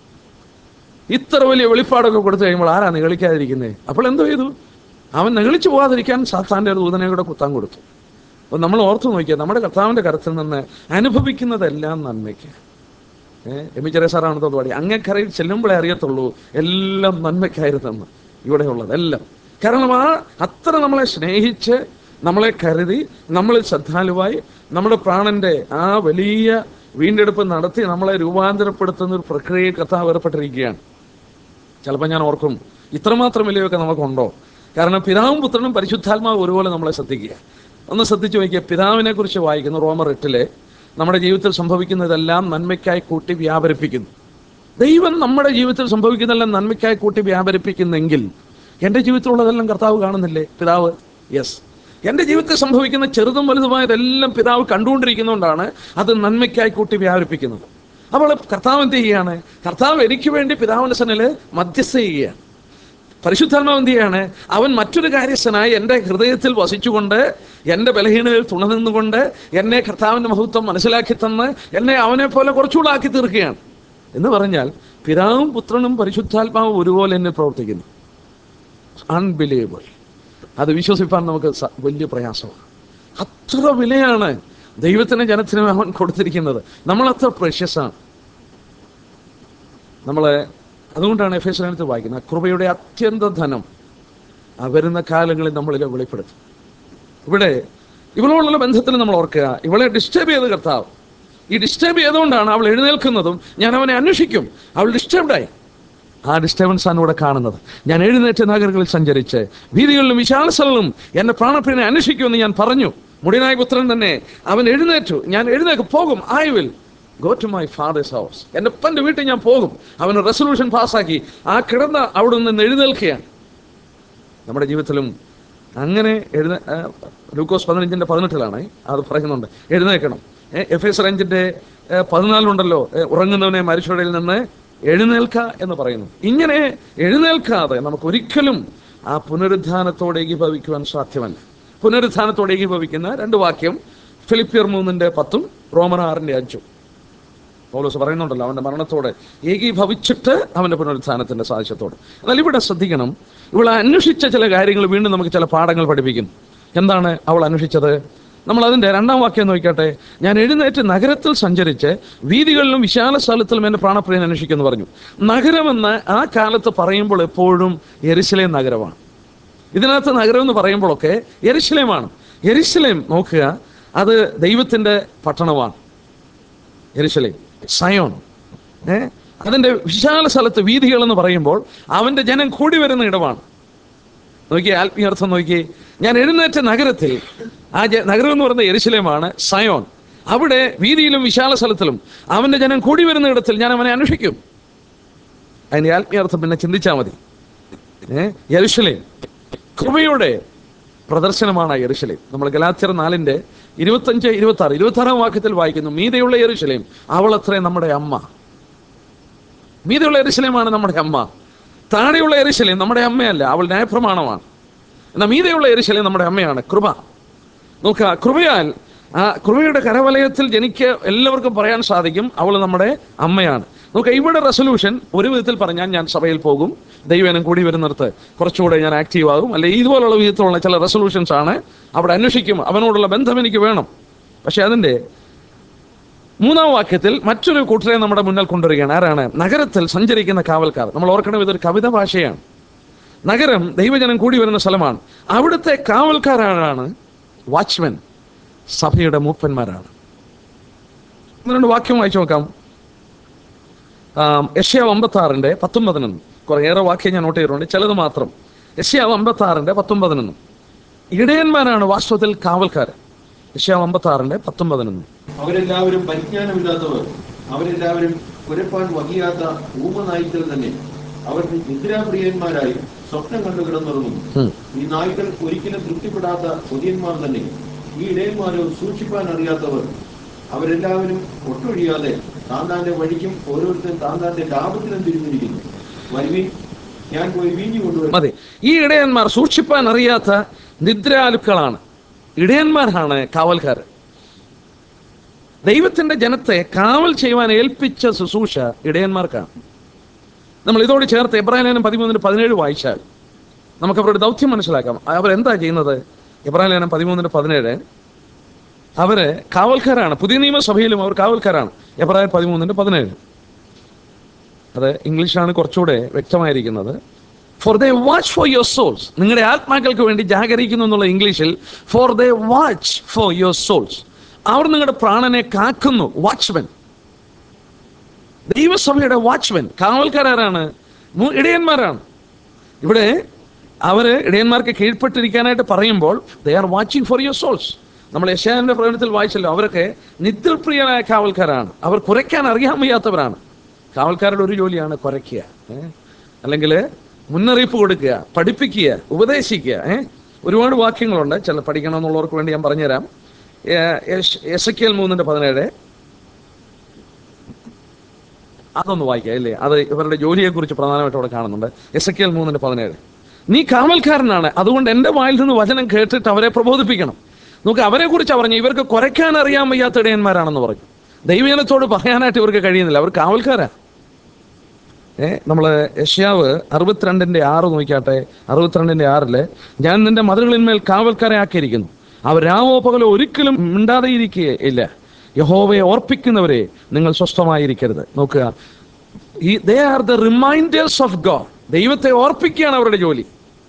ഇത്ര വലിയ വെളിപ്പാടൊക്കെ കൊടുത്തു കഴിയുമ്പോൾ ആരാ നിഗളിക്കാതിരിക്കുന്നത് അപ്പോൾ എന്തോ ചെയ്തു അവൻ നിഗളിച്ചു പോകാതിരിക്കാൻ സാത്താന്റെ ഒരു ദൂതനെ കൂടെ കുത്താൻ കൊടുത്തു അപ്പോൾ നമ്മൾ ഓർത്തു നോക്കിയാൽ നമ്മുടെ കർത്താവിന്റെ കരത്തിൽ നിന്ന് അനുഭവിക്കുന്നതെല്ലാം നന്മയ്ക്ക് ഏഹ് എം ഇ ചെറിയ സാറാണ് തോന്നുവാടി അങ്ങക്കരയിൽ ചെല്ലുമ്പോഴേ അറിയത്തുള്ളൂ എല്ലാം നന്മയ്ക്കായിരുന്നെന്ന് ഇവിടെയുള്ളത് എല്ലാം കാരണം ആ അത്ര നമ്മളെ സ്നേഹിച്ച് നമ്മളെ കരുതി നമ്മളിൽ ശ്രദ്ധാലുവായി നമ്മുടെ പ്രാണന്റെ ആ വലിയ വീണ്ടെടുപ്പ് നടത്തി നമ്മളെ രൂപാന്തരപ്പെടുത്തുന്ന ഒരു പ്രക്രിയയിൽ കർത്താവ് ഏർപ്പെട്ടിരിക്കുകയാണ് ചിലപ്പോൾ ഞാൻ ഓർക്കും ഇത്രമാത്രം വിലയൊക്കെ നമുക്കുണ്ടോ കാരണം പിതാവും പുത്രനും പരിശുദ്ധാത്മാവ് ഒരുപോലെ നമ്മളെ ശ്രദ്ധിക്കുക ഒന്ന് ശ്രദ്ധിച്ചു നോക്കിയ പിതാവിനെ കുറിച്ച് വായിക്കുന്നു റോമർ എട്ടിലെ നമ്മുടെ ജീവിതത്തിൽ സംഭവിക്കുന്നതെല്ലാം നന്മയ്ക്കായി കൂട്ടി വ്യാപരിപ്പിക്കുന്നു ദൈവം നമ്മുടെ ജീവിതത്തിൽ സംഭവിക്കുന്നതെല്ലാം നന്മയ്ക്കായി കൂട്ടി വ്യാപരിപ്പിക്കുന്നെങ്കിൽ എൻ്റെ ജീവിതത്തിലുള്ളതെല്ലാം കർത്താവ് കാണുന്നില്ലേ പിതാവ് യെസ് എൻ്റെ ജീവിതത്തിൽ സംഭവിക്കുന്ന ചെറുതും വലുതുമായതെല്ലാം പിതാവ് കണ്ടുകൊണ്ടിരിക്കുന്നതുകൊണ്ടാണ് അത് നന്മയ്ക്കായി കൂട്ടി വ്യാപരിപ്പിക്കുന്നത് അപ്പോൾ കർത്താവ് എന്ത് ചെയ്യുകയാണ് കർത്താവ് എനിക്ക് വേണ്ടി പിതാവിന്റെ സന്നില് മധ്യസ്ഥ ചെയ്യുകയാണ് പരിശുദ്ധാത്മാവ് എന്ത് ചെയ്യാണ് അവൻ മറ്റൊരു കാര്യസ്ഥനായി എൻ്റെ ഹൃദയത്തിൽ വസിച്ചുകൊണ്ട് എൻ്റെ ബലഹീനതയിൽ തുണനിന്നുകൊണ്ട് എന്നെ കർത്താവിൻ്റെ മഹത്വം മനസ്സിലാക്കി തന്ന് എന്നെ അവനെ പോലെ കുറച്ചുകൂടെ ആക്കി തീർക്കുകയാണ് എന്ന് പറഞ്ഞാൽ പിതാവും പുത്രനും പരിശുദ്ധാത്മാവും ഒരുപോലെ എന്നെ പ്രവർത്തിക്കുന്നു അൺബിലീവബിൾ അത് വിശ്വസിപ്പാൻ നമുക്ക് സ- വലിയ പ്രയാസമാണ് അത്ര വിലയാണ് ദൈവത്തിന് ജനത്തിനും അവൻ കൊടുത്തിരിക്കുന്നത് നമ്മൾ അത്ര പ്രഷ്യസാണ് നമ്മളെ അതുകൊണ്ടാണ് എഫ് എസ് ലേനത്തിൽ വായിക്കുന്നത് കൃപയുടെ അത്യന്ത ധനം ആ വരുന്ന കാലങ്ങളിൽ നമ്മളിൽ വെളിപ്പെടുത്തും ഇവിടെ ഇവളോടുള്ള ബന്ധത്തിൽ നമ്മൾ ഓർക്കുക ഇവളെ ഡിസ്റ്റർബ് ചെയ്ത് കർത്താവ് ഈ ഡിസ്റ്റർബ് ചെയ്തുകൊണ്ടാണ് അവൾ എഴുന്നേൽക്കുന്നതും ഞാൻ അവനെ അന്വേഷിക്കും അവൾ ഡിസ്റ്റർബ്ഡായി ആ ഡിസ്റ്റർബൻസ് ആണ് ഇവിടെ കാണുന്നത് ഞാൻ എഴുന്നേറ്റ് നഗരങ്ങളിൽ സഞ്ചരിച്ച് വീതികളിലും വിശാല സ്ഥലങ്ങളും എന്റെ പ്രാണപ്രിയനെ അന്വേഷിക്കുമെന്ന് ഞാൻ പറഞ്ഞു മുടിനായ പുത്രൻ തന്നെ അവൻ എഴുന്നേറ്റു ഞാൻ എഴുന്നേക്ക് പോകും I will go to my father's house എൻ്റെ ഉപ്പൻ്റെ വീട്ടിൽ ഞാൻ പോകും അവൻ റെസൊല്യൂഷൻ പാസ്സാക്കി ആ കിടന്ന അവിടെ നിന്ന് എഴുന്നേൽക്കുകയാണ് നമ്മുടെ ജീവിതത്തിലും അങ്ങനെ എഴുന്ന ആ, ലൂക്കോസ് പതിനഞ്ചിന്റെ പതിനെട്ടിലാണ് അത് പറയുന്നുണ്ട് എഴുന്നേൽക്കണം ഏ, എഫ് എസ് അഞ്ചിന്റെ ഏ, പതിനാലിലുണ്ടല്ലോ ഏ, ഉറങ്ങുന്നവനെ മരിച്ചവരിൽ നിന്ന് എഴുന്നേൽക്ക എന്ന് പറയുന്നു ഇങ്ങനെ എഴുന്നേൽക്കാതെ നമുക്ക് ഒരിക്കലും ആ പുനരുദ്ധാനത്തോടെ ഏകീഭവിക്കുവാൻ സാധ്യമല്ല പുനരുദ്ധാനത്തോടെ ഏകീഭവിക്കുന്ന രണ്ട് വാക്യം ഫിലിപ്പിയർ മൂന്നിന്റെ പത്തും റോമൻ ആറിന്റെ അഞ്ചും പൗലോസ് പറയുന്നുണ്ടല്ലോ അവന്റെ മരണത്തോടെ ഏകീഭവിച്ചിട്ട് അവന്റെ പുനരുത്ഥാനത്തിന്റെ സാക്ഷ്യത്തോട് എന്നാൽ ഇവിടെ ശ്രദ്ധിക്കണം ഇവൾ അന്വേഷിച്ച ചില കാര്യങ്ങൾ വീണ്ടും നമുക്ക് ചില പാഠങ്ങൾ പഠിപ്പിക്കും എന്താണ് അവൾ അന്വേഷിച്ചത് നമ്മൾ അതിന്റെ രണ്ടാം വാക്യം നോക്കിക്കട്ടെ ഞാൻ എഴുന്നേറ്റ് നഗരത്തിൽ സഞ്ചരിച്ച് വീതികളിലും വിശാല സ്ഥലത്തിലും എന്റെ പ്രാണപ്രിയൻ അന്വേഷിക്കുമെന്ന് പറഞ്ഞു നഗരമെന്ന് ആ കാലത്ത് പറയുമ്പോൾ എപ്പോഴും എരിശിലേം നഗരമാണ് ഇതിനകത്ത് നഗരം എന്ന് പറയുമ്പോഴൊക്കെ എരിശിലേമാണ് എരിശിലേം നോക്കുക അത് ദൈവത്തിന്റെ പട്ടണമാണ് യെരുശലേം സയോൺ ഏ അതിന്റെ വിശാല സ്ഥലത്ത് വീതികൾ എന്ന് പറയുമ്പോൾ അവന്റെ ജനം കൂടി വരുന്ന ഇടമാണ് നോക്കിയേ ആത്മീയർത്ഥം നോക്കിയേ ഞാൻ എഴുന്നേറ്റ നഗരത്തിൽ ആ ജ- നഗരം എന്ന് പറയുന്നത് യെരുശലേമാണ് സയോൺ അവിടെ വീതിയിലും വിശാല സ്ഥലത്തിലും അവന്റെ ജനം കൂടി വരുന്ന ഇടത്തിൽ ഞാൻ അവനെ അന്വേഷിക്കും അതിന്റെ ആത്മീയർത്ഥം പിന്നെ ചിന്തിച്ചാൽ മതി ഏഹ് യെരുശലേം കൃപയുടെ പ്രദർശനമാണ് ആ യെരുശലേം നമ്മൾ ഗലാത്യർ നാലിന്റെ ഇരുപത്തഞ്ച് ഇരുപത്തി ആറ് ഇരുപത്തി ആറാം വാക്യത്തിൽ വായിക്കുന്നു മീതയുള്ള യെരുശലേം അവൾ അത്രേ നമ്മുടെ അമ്മ മീതയുള്ള യെരുശലേമാണ് നമ്മുടെ അമ്മ താഴെയുള്ള യെരുശലേം നമ്മുടെ അമ്മയല്ല അവൾ ന്യായപ്രമാണമാണ് എന്നാൽ മീതെയുള്ള എരിശിലെ നമ്മുടെ അമ്മയാണ് കൃപ നോക്കുക കൃപയാൽ ആ കൃപയുടെ കരവലയത്തിൽ എനിക്ക് എല്ലാവർക്കും പറയാൻ സാധിക്കും അവൾ നമ്മുടെ അമ്മയാണ് നോക്കുക ഇവിടെ റെസൊല്യൂഷൻ ഒരു വിധത്തിൽ പറഞ്ഞാൽ ഞാൻ സഭയിൽ പോകും ദൈവനം കൂടി വരുന്നിടത്ത് കുറച്ചുകൂടെ ഞാൻ ആക്റ്റീവ് ആകും അല്ലെ ഇതുപോലുള്ള വിധത്തിലുള്ള ചില റെസൊല്യൂഷൻസ് ആണ് അവിടെ അന്വേഷിക്കും അവനോടുള്ള ബന്ധം എനിക്ക് വേണം പക്ഷെ അതിൻ്റെ മൂന്നാം വാക്യത്തിൽ മറ്റൊരു കൂട്ടരെ നമ്മുടെ മുന്നിൽ കൊണ്ടുവരികയാണ് ആരാണ് നഗരത്തിൽ സഞ്ചരിക്കുന്ന കാവൽക്കാർ നമ്മൾ ഓർക്കണം ഇതൊരു കവിത ഭാഷയാണ് നഗരം ദൈവജനം കൂടി വരുന്ന സ്ഥലമാണ് അവിടുത്തെ കാവൽക്കാരാണ് വാച്ച്മെൻ സഭയുടെ മൂപ്പന്മാരാണ് ഒന്ന് രണ്ട് വാക്യം വായിച്ചു നോക്കാം യഷ്യാവ് അമ്പത്താറിൻ്റെ പത്തൊമ്പതിനൊന്നും കുറേയേറെ വാക്യം ഞാൻ നോട്ട് ചെയ്തിട്ടുണ്ട് ചിലത് മാത്രം യഷ്യാവ് അമ്പത്താറിൻ്റെ പത്തൊമ്പതിനൊന്നും ഇടയന്മാരാണ് വാസ്തവത്തിൽ കാവൽക്കാർ യഷ്യാവ് അമ്പത്താറിൻ്റെ പത്തൊമ്പതിനൊന്നും അവരെല്ലാവരും പരിജ്ഞാനമില്ലാത്തവർ അവരെല്ലാവരും കുരപ്പാൻ വഹിയാത്ത ഊമനായ്ക്കൾ തന്നെ അവർ നിദ്രാപ്രിയന്മാരായി സ്വപ്നം കണ്ടു കിടന്നുറങ്ങുന്നു ഉം. ഈ നായ്ക്കൾ ഒരിക്കലും തൃപ്തിപ്പെടാത്ത കൊതിയന്മാർ തന്നെ ഈ ഇടയന്മാരോ സൂക്ഷിപ്പാൻ അറിയാത്തവർ അവരെല്ലാവരും ഒട്ടൊഴിയാതെ താന്താന്റെ വഴിക്കും ഓരോരുത്തരും താന്താന്റെ ലാഭത്തിനും തിരിഞ്ഞിരിക്കുന്നു വരുവിൻ ഞാൻ പോയി വീഞ്ഞു കൊണ്ടുവരും മതി ഈ ഇടയന്മാർ സൂക്ഷിപ്പാൻ അറിയാത്ത നിദ്രാലുക്കളാണ് ഇടയന്മാരാണ് കാവൽക്കാർ ദൈവത്തിന്റെ ജനത്തെ കാവൽ ചെയ്യുവാൻ ഏൽപ്പിച്ച ശുശ്രൂഷ ഇടയന്മാർക്കാണ് നമ്മൾ ഇതോട് ചേർത്ത് എബ്രാഹിം പതിമൂന്നിന് പതിനേഴ് വായിച്ചാൽ നമുക്ക് അവരുടെ ദൗത്യം മനസ്സിലാക്കാം അവരെന്താ ചെയ്യുന്നത് എബ്രാഹിം പതിമൂന്നിന് പതിനേഴ് അവര് കാവൽക്കാരാണ് പുതിയ നിയമസഭയിലും അവർ കാവൽക്കാരാണ് എബ്രാഹിം പതിമൂന്നിന് പതിനേഴ് അത് ഇംഗ്ലീഷാണ് കുറച്ചുകൂടെ വ്യക്തമായിരിക്കുന്നത് for they watch for your souls നിങ്ങളുടെ ആത്മാക്കൾക്ക് വേണ്ടി ജാഗരിക്കുന്നു എന്നുള്ള ഇംഗ്ലീഷിൽ for they watch for your souls അവർ നിങ്ങളുടെ പ്രാണനെ കാക്കുന്നു വാച്ച്മെൻ ദൈവസഭയുടെ വാച്ച്മെൻ കാവൽക്കാരാണ് മു- ഇടയന്മാരാണ് ഇവിടെ അവര് ഇടയന്മാർക്ക് കീഴ്പ്പെട്ടിരിക്കാനായിട്ട് പറയുമ്പോൾ they are watching for your souls നമ്മൾ യശാന്റെ പ്രകടനത്തിൽ വായിച്ചല്ലോ അവരൊക്കെ നിത്യപ്രിയനായ കാവൽക്കാരാണ് അവർ കുറയ്ക്കാൻ അറിയാൻ വയ്യാത്തവരാണ് കാവൽക്കാരുടെ ഒരു ജോലിയാണ് കുറയ്ക്കുക ഏ? അല്ലെങ്കിൽ മുന്നറിയിപ്പ് കൊടുക്കുക പഠിപ്പിക്കുക ഉപദേശിക്കുക ഏ? ഒരുപാട് വാക്യങ്ങളുണ്ട് ചില പഠിക്കണമെന്നുള്ളവർക്ക് വേണ്ടി ഞാൻ പറഞ്ഞുതരാം എസ് എ മൂന്നിന്റെ പതിനേഴ് അതൊന്ന് വായിക്കാം ഇല്ലേ അത് ഇവരുടെ ജോലിയെക്കുറിച്ച് പ്രധാനമായിട്ട് അവിടെ കാണുന്നുണ്ട് എസ് എ മൂന്നിന്റെ പതിനേഴ് നീ കാവൽക്കാരനാണ് അതുകൊണ്ട് എൻ്റെ വായിൽ നിന്ന് വചനം കേട്ടിട്ട് അവരെ പ്രബോധിപ്പിക്കണം നോക്ക് അവരെ കുറിച്ച് പറഞ്ഞു ഇവർക്ക് കുറയ്ക്കാൻ അറിയാൻ വയ്യാത്ത ഇടയന്മാരാണെന്ന് പറഞ്ഞു ദൈവജനത്തോട് പറയാനായിട്ട് ഇവർക്ക് കഴിയുന്നില്ല അവർ കാവൽക്കാരാ ഏ നമ്മള് യഷ്യാവ് അറുപത്തിരണ്ടിന്റെ ആറ് നോക്കിയാട്ടെ അറുപത്തിരണ്ടിന്റെ ആറില് ഞാൻ നിന്റെ മതിലുകളിന്മേൽ കാവൽക്കാരെ ആക്കിയിരിക്കുന്നു അവർ രാവോ പകലോ ഒരിക്കലും മിണ്ടാതെ ഇരിക്കുകയില്ല യഹോവയെ ഓർപ്പിക്കുന്നവരെ നിങ്ങൾ സ്വസ്ഥമായിരിക്കരുത് നോക്കുക ഈ they are the reminders of God ദൈവത്തെ ഓർപ്പിക്കുകയാണ് അവരുടെ ജോലി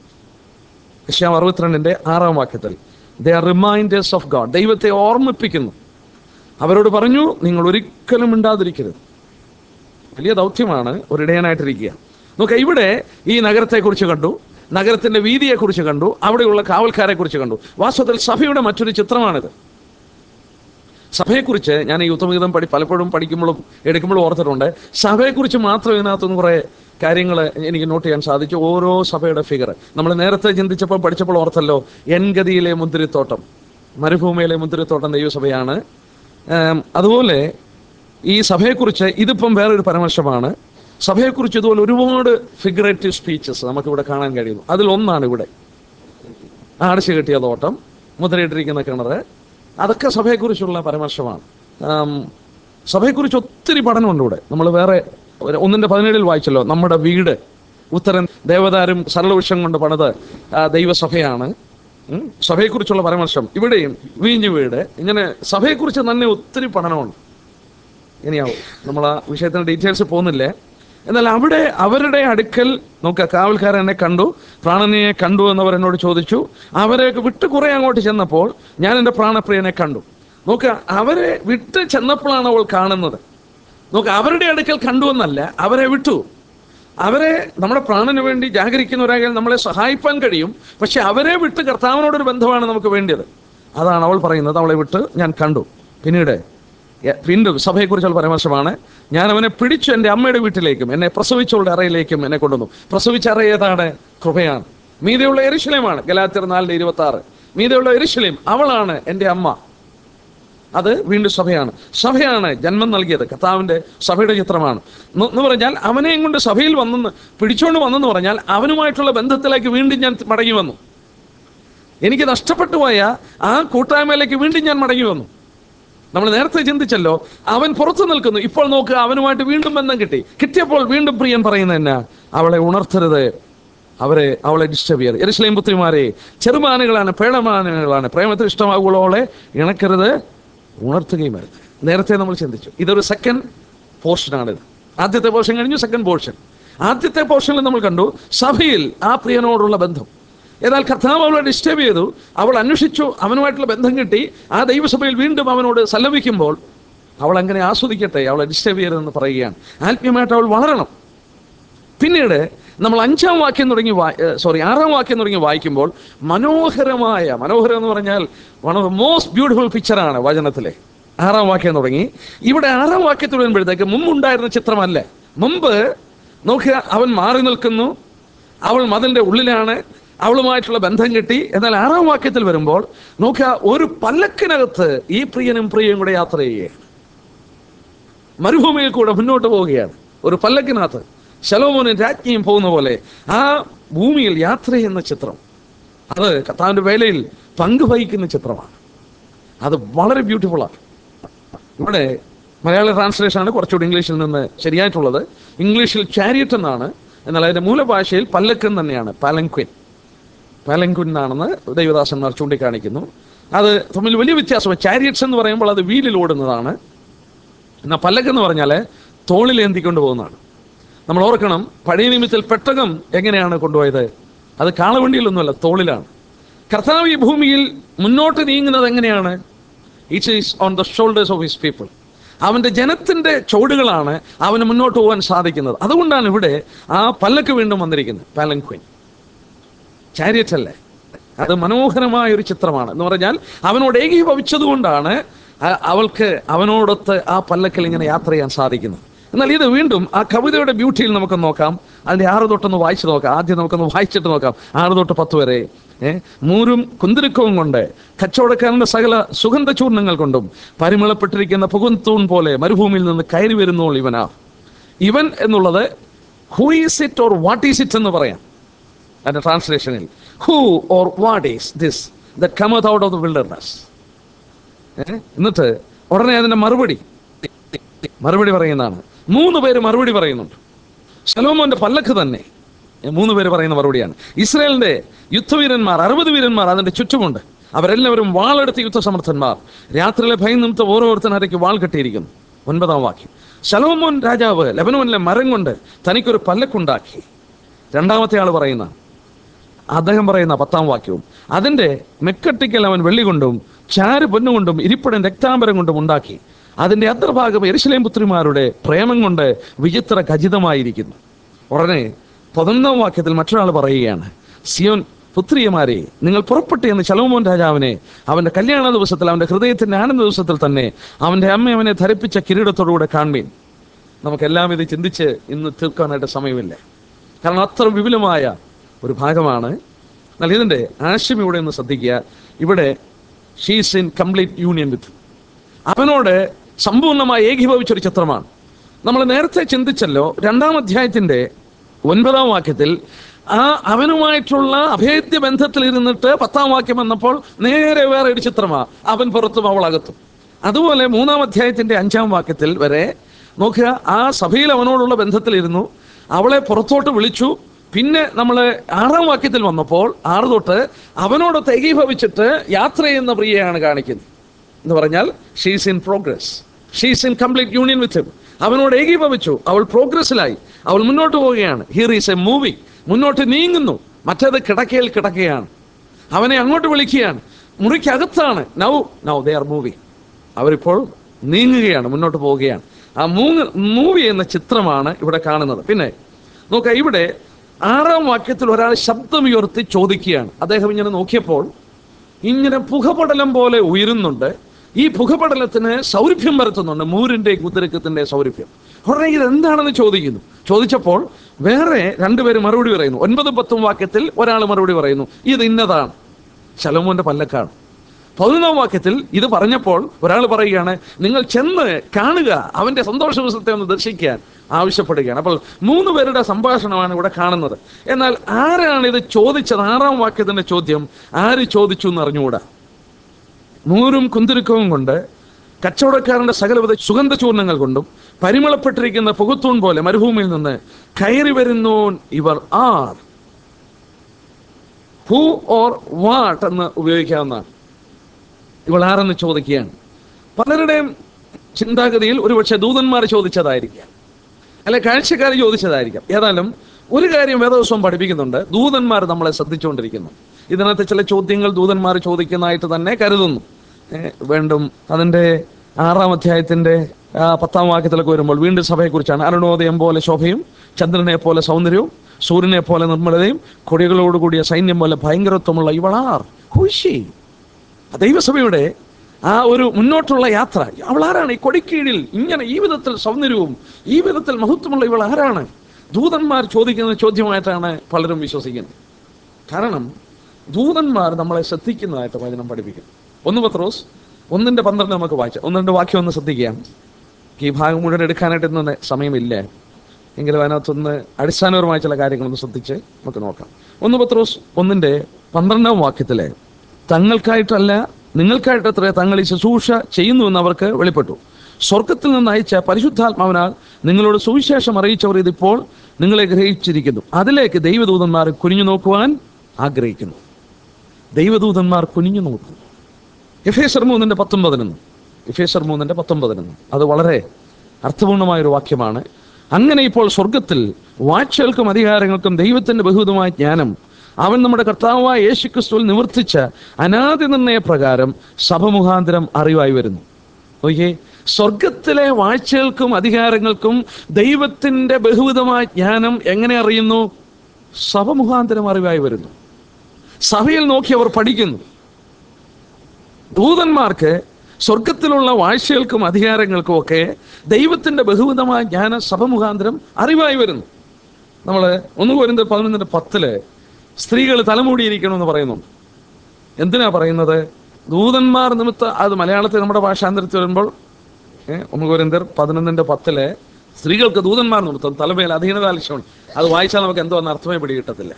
യശ്യാം അറുപത്തിരണ്ടിന്റെ ആറാം വാക്യത്തിൽ they are reminders of God ദൈവത്തെ ഓർമ്മിപ്പിക്കുന്നു അവരോട് പറഞ്ഞു നിങ്ങൾ ഒരിക്കലും മിണ്ടാതിരിക്കരുത് വലിയ ദൗത്യമാണ് ഒരു ഇടയനായിട്ടിരിക്കുക നോക്ക ഇവിടെ ഈ നഗരത്തെക്കുറിച്ച് കണ്ടു നഗരത്തിന്റെ വീതിയെക്കുറിച്ച് കണ്ടു അവിടെയുള്ള കാവൽക്കാരെ കുറിച്ച് കണ്ടു വാസ്തവത്തിൽ സഭയുടെ മറ്റൊരു ചിത്രമാണിത് സഭയെക്കുറിച്ച് ഞാൻ ഈ ഉത്തമഗീതം പഠി പലപ്പോഴും പഠിക്കുമ്പോഴും എടുക്കുമ്പോഴും ഓർത്തിട്ടുണ്ട് സഭയെക്കുറിച്ച് മാത്രം ഇതിനകത്തുനിന്ന് കുറേ കാര്യങ്ങൾ എനിക്ക് നോട്ട് ചെയ്യാൻ സാധിച്ചു ഓരോ സഭയുടെ ഫിഗർ നമ്മൾ നേരത്തെ ചിന്തിച്ചപ്പോൾ പഠിച്ചപ്പോൾ ഓർത്തല്ലോ എൻഗതിയിലെ മുന്തിരിത്തോട്ടം മരുഭൂമിയിലെ മുന്തിരിത്തോട്ടം ദൈവസഭയാണ് ഏം, അതുപോലെ ഈ സഭയെക്കുറിച്ച് ഇതിപ്പം വേറൊരു പരാമർശമാണ് സഭയെക്കുറിച്ച് ഇതുപോലെ ഒരുപാട് ഫിഗറേറ്റീവ് സ്പീച്ചസ് നമുക്കിവിടെ കാണാൻ കഴിയുന്നു അതിലൊന്നാണ് ഇവിടെ ആടിച്ചു കെട്ടിയ തോട്ടം മുദ്രയിട്ടിരിക്കുന്ന കിണർ അതൊക്കെ സഭയെക്കുറിച്ചുള്ള പരാമർശമാണ് ആം, സഭയെക്കുറിച്ച് ഒത്തിരി പഠനമുണ്ട് ഇവിടെ നമ്മൾ വേറെ ഒരു- ഒന്നിന്റെ പതിനേഴിൽ വായിച്ചല്ലോ നമ്മുടെ വീട് ഉത്തരൻ ദേവദാരും സരളവൃക്ഷം കൊണ്ട് പണിത് ആ, ദൈവസഭയാണ് ഉം, സഭയെക്കുറിച്ചുള്ള പരാമർശം ഇവിടെയും വീഞ്ഞു വീട് ഇങ്ങനെ സഭയെക്കുറിച്ച് തന്നെ ഒത്തിരി പഠനമുണ്ട് ഇനിയാവും നമ്മൾ ആ വിഷയത്തിന് ഡീറ്റെയിൽസ് പോകുന്നില്ലേ എന്നാൽ അവിടെ അവരുടെ അടുക്കൽ നോക്കുക കാവൽക്കാരൻ എന്നെ കണ്ടു പ്രാണനെ കണ്ടു എന്നവർ എന്നോട് ചോദിച്ചു അവരെ വിട്ട് കുറെ അങ്ങോട്ട് ചെന്നപ്പോൾ ഞാൻ എൻ്റെ പ്രാണപ്രിയനെ കണ്ടു നോക്കുക അവരെ വിട്ട് ചെന്നപ്പോഴാണ് അവൾ കാണുന്നത് നോക്കുക അവരുടെ അടുക്കൽ കണ്ടു എന്നല്ല അവരെ വിട്ടു അവരെ നമ്മുടെ പ്രാണന് വേണ്ടി ജാഗരിക്കുന്നവരായാൽ നമ്മളെ സഹായിപ്പാൻ കഴിയും പക്ഷെ അവരെ വിട്ട് കർത്താവിനോടൊരു ബന്ധമാണ് നമുക്ക് വേണ്ടിയത് അതാണ് അവൾ പറയുന്നത് അവളെ വിട്ട് ഞാൻ കണ്ടു പിന്നീട് എ- വീണ്ടും സഭയെക്കുറിച്ചുള്ള പരാമർശമാണ് ഞാൻ അവനെ പിടിച്ചു എൻ്റെ അമ്മയുടെ വീട്ടിലേക്കും എന്നെ പ്രസവിച്ചവളുടെ അറയിലേക്കും എന്നെ കൊണ്ടുവന്നു പ്രസവിച്ച അറ ഏതാണ് കൃപയാണ് മീതെയുള്ള എരിശിലേമാണ് ഗലാത്തിർ നാലിന്റെ ഇരുപത്തി ആറ് മീതെയുള്ള എരിശിലേം അവളാണ് എൻ്റെ അമ്മ അത് വീണ്ടും സഭയാണ് സഭയാണ് ജന്മം നൽകിയത് കർത്താവിന്റെ സഭയുടെ ചിത്രമാണ് എന്ന് എന്ന് പറഞ്ഞാൽ അവനെയും കൊണ്ട് സഭയിൽ വന്നെന്ന് പിടിച്ചുകൊണ്ട് വന്നെന്ന് പറഞ്ഞാൽ അവനുമായിട്ടുള്ള ബന്ധത്തിലേക്ക് വീണ്ടും ഞാൻ മടങ്ങി വന്നു എനിക്ക് നഷ്ടപ്പെട്ടു പോയ ആ കൂട്ടായ്മയിലേക്ക് വീണ്ടും ഞാൻ മടങ്ങി വന്നു നമ്മൾ നേരത്തെ ചിന്തിച്ചല്ലോ അവൻ പുറത്തു നിൽക്കുന്നു ഇപ്പോൾ നോക്കുക അവനുമായിട്ട് വീണ്ടും ബന്ധം കിട്ടി കിട്ടിയപ്പോൾ വീണ്ടും പ്രിയൻ പറയുന്ന എന്നാ അവളെ ഉണർത്തരുത് അവരെ അവളെ ഡിസ്റ്റർബ് ചെയ്യരുത് എരുസലേം പുത്രിമാരെ ചെറുമാനുകളാണ് പേടമാനുകളാണ് പ്രേമത്തിൽ ഇഷ്ടമാകുള്ളൂ അവളെ ഇണക്കരുത് ഉണർത്തുകയും വരുത് നേരത്തെ നമ്മൾ ചിന്തിച്ചു ഇതൊരു സെക്കൻഡ് പോർഷനാണിത് ആദ്യത്തെ പോർഷൻ കഴിഞ്ഞു സെക്കൻഡ് പോർഷൻ ആദ്യത്തെ പോർഷനിൽ നമ്മൾ കണ്ടു സഭയിൽ ആ പ്രിയനോടുള്ള ബന്ധം എന്നാൽ കർത്താവ് അവളെ ഡിസ്റ്റർബ് ചെയ്തു അവൾ അന്വേഷിച്ചു അവനുമായിട്ടുള്ള ബന്ധം കിട്ടി ആ ദൈവസഭയിൽ വീണ്ടും അവനോട് സല്ലപിക്കുമ്പോൾ അവൾ അങ്ങനെ ആസ്വദിക്കട്ടെ അവളെ ഡിസ്റ്റർബ് ചെയ്യരുതെന്ന് പറയുകയാണ് ആത്മീയമായിട്ട് അവൾ വളരണം പിന്നീട് നമ്മൾ അഞ്ചാം വാക്യം തുടങ്ങി സോറി ആറാം വാക്യം തുടങ്ങി വായിക്കുമ്പോൾ മനോഹരമായ മനോഹരം എന്ന് പറഞ്ഞാൽ one of the most beautiful പിക്ചറാണ് വചനത്തിലെ ആറാം വാക്യം തുടങ്ങി ഇവിടെ ആറാം വാക്യത്തിൽ വരുമ്പോഴത്തേക്ക് മുമ്പുണ്ടായിരുന്ന ചിത്രമല്ല മുമ്പ് നോക്കുക അവൻ മാറി നിൽക്കുന്നു അവൾ മതിലിന്റെ ഉള്ളിലാണ് അവളുമായിട്ടുള്ള ബന്ധം കിട്ടി എന്നാൽ ആറാം വാക്യത്തിൽ വരുമ്പോൾ നോക്കുക ഒരു പല്ലക്കിനകത്ത് ഈ പ്രിയനും പ്രിയയും കൂടെ യാത്ര ചെയ്യുകയാണ് മരുഭൂമിയിൽ കൂടെ മുന്നോട്ട് പോവുകയാണ് ഒരു പല്ലക്കിനകത്ത് ശലോമോനും രാജ്ഞിയും പോകുന്ന പോലെ ആ ഭൂമിയിൽ യാത്ര ചെയ്യുന്ന ചിത്രം അത് കർത്താവിന്റെ വേലയിൽ പങ്കുവഹിക്കുന്ന ചിത്രമാണ് അത് വളരെ ബ്യൂട്ടിഫുള്ളാണ് ഇവിടെ മലയാള ട്രാൻസ്ലേഷൻ ആണ് കുറച്ചുകൂടി ഇംഗ്ലീഷിൽ നിന്ന് ശരിയായിട്ടുള്ളത് ഇംഗ്ലീഷിൽ ചാരിയറ്റ് എന്നാണ് എന്നാൽ അതിന്റെ മൂലഭാഷയിൽ പല്ലക്കൻ തന്നെയാണ് പാലങ്ക്വിൻ പാലങ്ക്വിൻ എന്നാണെന്ന് ദൈവദാസന്മാർ ചൂണ്ടിക്കാണിക്കുന്നു അത് തമ്മിൽ വലിയ വ്യത്യാസമാണ് ചാരിയറ്റ്സ് എന്ന് പറയുമ്പോൾ അത് വീലിൽ ഓടുന്നതാണ് എന്നാൽ പല്ലക്കെന്ന് പറഞ്ഞാൽ തോളിൽ ഏന്തിക്കൊണ്ട് പോകുന്നതാണ് നമ്മൾ ഓർക്കണം പഴയ നിമിത്തിൽ പെട്ടകം എങ്ങനെയാണ് കൊണ്ടുപോയത് അത് കാളവണ്ടിയിലൊന്നുമല്ല തോളിലാണ് കർത്താവ് ഈ ഭൂമിയിൽ മുന്നോട്ട് നീങ്ങുന്നത് എങ്ങനെയാണ് it's is on the shoulders of his people അവന്റെ ജനത്തിന്റെ ചോടുകളാണ് അവന് മുന്നോട്ട് പോകാൻ സാധിക്കുന്നത് അതുകൊണ്ടാണ് ഇവിടെ ആ പല്ലക്ക് വീണ്ടും വന്നിരിക്കുന്നത് പാലൻക്വിൻ ചാരിയറ്റ് അല്ലേ അത് മനോഹരമായ ഒരു ചിത്രമാണ് എന്ന് പറഞ്ഞാൽ അവനോട് ഏകീഭവിച്ചത് കൊണ്ടാണ് അ- അവൾക്ക് അവനോടൊത്ത് ആ പല്ലക്കിൽ ഇങ്ങനെ യാത്ര ചെയ്യാൻ സാധിക്കുന്നത് എന്നാൽ ഇത് വീണ്ടും ആ കവിതയുടെ ബ്യൂട്ടിയിൽ നമുക്ക് നോക്കാം അതിന്റെ ആറ് തൊട്ടൊന്ന് വായിച്ചു നോക്കാം ആദ്യം നമുക്കൊന്ന് വായിച്ചിട്ട് നോക്കാം ആറ് തൊട്ട് പത്ത് വരെ ഏ മൂരും കുന്തിരിക്കവും കൊണ്ട് കച്ചവടക്കാരന്റെ സകല സുഗന്ധ ചൂർണങ്ങൾ കൊണ്ടും പരിമളപ്പെട്ടിരിക്കുന്ന പുകുന്തൂൺ പോലെ മരുഭൂമിയിൽ നിന്ന് കയറി വരുന്നോൾ ഇവനാ ഇവൻ എന്നുള്ളത് who is it or what is it എന്ന് പറയാം അതിന്റെ ട്രാൻസ്ലേഷനിൽ who or what is this that cometh out of the wilderness എന്നിട്ട് ഉടനെ അതിന്റെ മറുപടി മറുപടി പറയുന്നതാണ് മൂന്ന് പേര് മറുപടി പറയുന്നുണ്ട് ശലോമോന്റെ പല്ലക്ക് തന്നെ ഏ, മൂന്ന് പേര് പറയുന്ന മറുപടിയാണ് ഇസ്രായേലിന്റെ യുദ്ധവീരന്മാർ അറുപത് വീരന്മാർ അതിന്റെ ചുറ്റുമുണ്ട് അവരെല്ലാവരും വാളെടുത്ത് യുദ്ധസമർത്ഥന്മാർ രാത്രിയിലെ ഭയം നിമിത്തം ഓരോരുത്തരയ്ക്ക് വാൾ കെട്ടിയിരിക്കുന്നു ഒൻപതാം വാക്യം ശലോമോൻ രാജാവ് ലബനോനിലെ മരം കൊണ്ട് തനിക്കൊരു പല്ലക്കുണ്ടാക്കി രണ്ടാമത്തെ ആൾ പറയുന്ന അദ്ദേഹം പറയുന്ന പത്താം വാക്യവും അതിന്റെ മെക്കട്ടിക്കൽ അവൻ വെള്ളി കൊണ്ടും ചാര് പൊന്നുകൊണ്ടും ഇരിപ്പിടം രക്താംബരം കൊണ്ടും ഉണ്ടാക്കി അതിന്റെ അന്തർഭാഗം എരിശിലേം പുത്രിമാരുടെ പ്രേമം കൊണ്ട് വിചിത്ര ഖചിതമായിരിക്കുന്നു ഉടനെ പതിനൊന്നാം വാക്യത്തിൽ മറ്റൊരാൾ പറയുകയാണ് സിയോൻ പുത്രിയമാരെ നിങ്ങൾ പുറപ്പെട്ടു എന്ന് ശലോമോൻ രാജാവിനെ അവന്റെ കല്യാണ ദിവസത്തിൽ അവന്റെ ഹൃദയത്തിന്റെ ആനന്ദ ദിവസത്തിൽ തന്നെ അവന്റെ അമ്മ അവനെ ധരിപ്പിച്ച കിരീടത്തോടുകൂടെ കാണുവീൻ നമുക്കെല്ലാം ഇത് ചിന്തിച്ച് ഇന്ന് തീർക്കാനായിട്ട് സമയമില്ല കാരണം അത്ര വിപുലമായ ഒരു ഭാഗമാണ് എന്നാൽ ഇതിന്റെ ആശയം ഇവിടെ ഒന്ന് ശ്രദ്ധിക്കുക ഇവിടെ she's in complete union with അവനോട് സമ്പൂർണ്ണമായി ഏകീഭവിച്ചൊരു ചിത്രമാണ് നമ്മൾ നേരത്തെ ചിന്തിച്ചല്ലോ രണ്ടാം അധ്യായത്തിന്റെ ഒൻപതാം വാക്യത്തിൽ ആ അവനുമായിട്ടുള്ള അഭേദ്യ ബന്ധത്തിൽ ഇരുന്നിട്ട് പത്താം വാക്യം വന്നപ്പോൾ നേരെ വേറെ ഒരു ചിത്രമാണ് അവൻ പുറത്തും അവൾ അകത്തും അതുപോലെ മൂന്നാം അധ്യായത്തിന്റെ അഞ്ചാം വാക്യത്തിൽ വരെ നോക്കുക ആ സഭയിൽ അവനോടുള്ള ബന്ധത്തിലിരുന്നു അവളെ പുറത്തോട്ട് വിളിച്ചു പിന്നെ നമ്മൾ ആറാം വാക്യത്തിൽ വന്നപ്പോൾ ആറ് തൊട്ട് അവനോടൊത്ത് ഏകീഭവിച്ചിട്ട് യാത്ര ചെയ്യുന്ന പ്രിയയാണ് കാണിക്കുന്നത് എന്ന് പറഞ്ഞാൽ she's in progress she's in complete union with him അവനോട് ഏകീഭവിച്ചു അവൾ പ്രോഗ്രസ്സിലായി അവൾ മുന്നോട്ട് പോവുകയാണ് ഹിയർ ഈസ് എ മൂവി മുന്നോട്ട് നീങ്ങുന്നു മറ്റേത് കിടക്കയിൽ കിടക്കുകയാണ് അവനെ അങ്ങോട്ട് വിളിക്കുകയാണ് മുറിക്കകത്താണ് now now they are moving അവരിപ്പോൾ നീങ്ങുകയാണ് മുന്നോട്ട് പോവുകയാണ് ആ മൂന്ന് മൂവി എന്ന ചിത്രമാണ് ഇവിടെ കാണുന്നത് പിന്നെ നോക്ക ഇവിടെ ആറാം വാക്യത്തിൽ ഒരാൾ ശബ്ദമുയർത്തി ചോദിക്കുകയാണ് അദ്ദേഹം ഇങ്ങനെ നോക്കിയപ്പോൾ ഇങ്ങനെ പുകപടലം പോലെ ഉയരുന്നുണ്ട് ഈ പുകപടലത്തിന് സൗരഭ്യം വരുത്തുന്നുണ്ട് മൂരിന്റെ കുതിരക്കത്തിന്റെ സൗരഭ്യം ഉടനെ ഇത് എന്താണെന്ന് ചോദിക്കുന്നു ചോദിച്ചപ്പോൾ വേറെ രണ്ടുപേര് മറുപടി പറയുന്നു ഒൻപതും പത്തും വാക്യത്തിൽ ഒരാൾ മറുപടി പറയുന്നു ഇത് ഇന്നതാണ് ശലോമോന്റെ പല്ലക്കാണ് പതിനൊന്നാം വാക്യത്തിൽ ഇത് പറഞ്ഞപ്പോൾ ഒരാൾ പറയുകയാണ് നിങ്ങൾ ചെന്ന് കാണുക അവന്റെ സന്തോഷ ദിവസത്തെ ഒന്ന് ദർശിക്കാൻ ആവശ്യപ്പെടുകയാണ് അപ്പോൾ മൂന്ന് പേരുടെ സംഭാഷണമാണ് ഇവിടെ കാണുന്നത് എന്നാൽ ആരാണ് ഇത് ചോദിച്ചത് ആറാം വാക്യത്തിന്റെ ചോദ്യം ആര് ചോദിച്ചു എന്ന് അറിഞ്ഞുകൂടാ നൂറും കുന്തിരുക്കവും കൊണ്ട് കച്ചവടക്കാരന്റെ സകലവിധ സുഗന്ധചൂർണങ്ങൾ കൊണ്ടും പരിമളപ്പെട്ടിരിക്കുന്ന പുകത്തൂൺ പോലെ മരുഭൂമിയിൽ നിന്ന് കയറി വരുന്നോൻ ഇവർ ആർ ഹൂ ഓർ വാട്ട് എന്ന് ഉപയോഗിക്കാവുന്നതാണ് ഇവൾ ആരെന്ന് ചോദിക്കുകയാണ് പലരുടെയും ചിന്താഗതിയിൽ ഒരുപക്ഷെ ദൂതന്മാർ ചോദിച്ചതായിരിക്കാം അല്ലെ കാഴ്ചക്കാർ ചോദിച്ചതായിരിക്കാം ഏതായാലും ഒരു കാര്യം വേദവസ്വം പഠിപ്പിക്കുന്നുണ്ട് ദൂതന്മാർ നമ്മളെ ശ്രദ്ധിച്ചുകൊണ്ടിരിക്കുന്നു ഇതിനകത്ത് ചില ചോദ്യങ്ങൾ ദൂതന്മാർ ചോദിക്കുന്നതായിട്ട് തന്നെ കരുതുന്നു ഏ, വീണ്ടും അതിൻ്റെ ആറാം അധ്യായത്തിന്റെ ആ, പത്താം വാക്യത്തിലൊക്കെ വരുമ്പോൾ വീണ്ടും സഭയെക്കുറിച്ചാണ് അരുണോദയം പോലെ ശോഭയും ചന്ദ്രനെ പോലെ സൗന്ദര്യവും സൂര്യനെ പോലെ നിർമ്മലതയും കൊടികളോടുകൂടിയ സൈന്യം പോലെ ഭയങ്കരത്വമുള്ള ഇവളാർ ഹുഷി ദൈവസഭയുടെ ആ ഒരു മുന്നോട്ടുള്ള യാത്ര അവൾ ആരാണ് ഈ കൊടിക്കീഴിൽ ഇങ്ങനെ ഈ വിധത്തിൽ സൗന്ദര്യവും ഈ വിധത്തിൽ മഹത്വമുള്ള ഇവൾ ആരാണ് ദൂതന്മാർ ചോദിക്കുന്ന ചോദ്യമായിട്ടാണ് പലരും വിശ്വസിക്കുന്നത് കാരണം ദൂതന്മാർ നമ്മളെ ശ്രദ്ധിക്കുന്നതായിട്ട് വചനം പഠിപ്പിക്കുന്നു ഒന്ന് പത്രോസ് ഒന്നിന്റെ പന്ത്രണ്ട് നമുക്ക് വായിച്ചാൽ ഒന്ന് രണ്ട് വാക്യം ഒന്ന് ശ്രദ്ധിക്കാം ഈ ഭാഗം മുഴുവൻ എടുക്കാനായിട്ട് ഇന്ന് സമയമില്ല എങ്കിലും അതിനകത്തൊന്ന് അടിസ്ഥാനപരമായ ചില കാര്യങ്ങളൊന്ന് ശ്രദ്ധിച്ച് നമുക്ക് നോക്കാം ഒന്ന് പത്രോസ് ഒന്നിന്റെ പന്ത്രണ്ടാം വാക്യത്തിലെ തങ്ങൾക്കായിട്ടല്ല നിങ്ങൾക്കായിട്ടത്രേ തങ്ങൾ ഈ ശുശ്രൂഷ ചെയ്യുന്നുവെന്ന് അവർക്ക് വെളിപ്പെട്ടു സ്വർഗത്തിൽ നിന്ന് അയച്ച പരിശുദ്ധാത്മാവിനാൽ നിങ്ങളോട് സുവിശേഷം അറിയിച്ചവർ ഇതിപ്പോൾ നിങ്ങളെ ഗ്രഹിച്ചിരിക്കുന്നു അതിലേക്ക് ദൈവദൂതന്മാർ കുനിഞ്ഞു നോക്കുവാൻ ആഗ്രഹിക്കുന്നു ദൈവദൂതന്മാർ കുനിഞ്ഞു നോക്കുന്നു എഫേസർ മൂന്നിന്റെ പത്തൊമ്പതിനൊന്ന് എഫേസർ മൂന്നിന്റെ പത്തൊമ്പതിനൊന്ന് അത് വളരെ അർത്ഥപൂർണമായ ഒരു വാക്യമാണ് അങ്ങനെ ഇപ്പോൾ സ്വർഗത്തിൽ വാഴ്ചകൾക്കും അധികാരങ്ങൾക്കും ദൈവത്തിന്റെ ബഹുവിധമായ ജ്ഞാനം അവൻ നമ്മുടെ കർത്താവായ യേശുക്രിസ്തുവിൽ നിവർത്തിച്ച അനാദി നിർണയ പ്രകാരം സഭ മുഖാന്തരം അറിവായി വരുന്നു ഓക്കെ സ്വർഗത്തിലെ വാഴ്ചകൾക്കും അധികാരങ്ങൾക്കും ദൈവത്തിന്റെ ബഹുവിധമായ ജ്ഞാനം എങ്ങനെ അറിയുന്നു സഭ മുഖാന്തരം അറിവായി വരുന്നു സഭയിൽ നോക്കി അവർ പഠിക്കുന്നു ദൂതന്മാർക്ക് സ്വർഗത്തിലുള്ള വാഴ്ചകൾക്കും അധികാരങ്ങൾക്കും ഒക്കെ ദൈവത്തിന്റെ ബഹുവിധമായ ജ്ഞാന സഭ മുഖാന്തരം അറിവായി വരുന്നു നമ്മൾ ഒന്ന് പോരുന്നത് പതിനൊന്നിന്റെ പത്തില് സ്ത്രീകൾ തലമൂടിയിരിക്കണമെന്ന് പറയുന്നു എന്തിനാ പറയുന്നത് ദൂതന്മാർ നിമിത്ത അത് മലയാളത്തിൽ നമ്മുടെ ഭാഷാന്തരത്തിൽ വരുമ്പോൾ ഏഹ് ഒന്ന് കോരിന്തർ പതിനൊന്നിന്റെ പത്തില് സ്ത്രീകൾക്ക് ദൂതന്മാർ നിമിത്തം തലമേൽ അധീനത ലക്ഷ്യമാണ് അത് വായിച്ചാൽ നമുക്ക് എന്തോ അന്ന് അർത്ഥമേ പിടികിട്ടത്തില്ല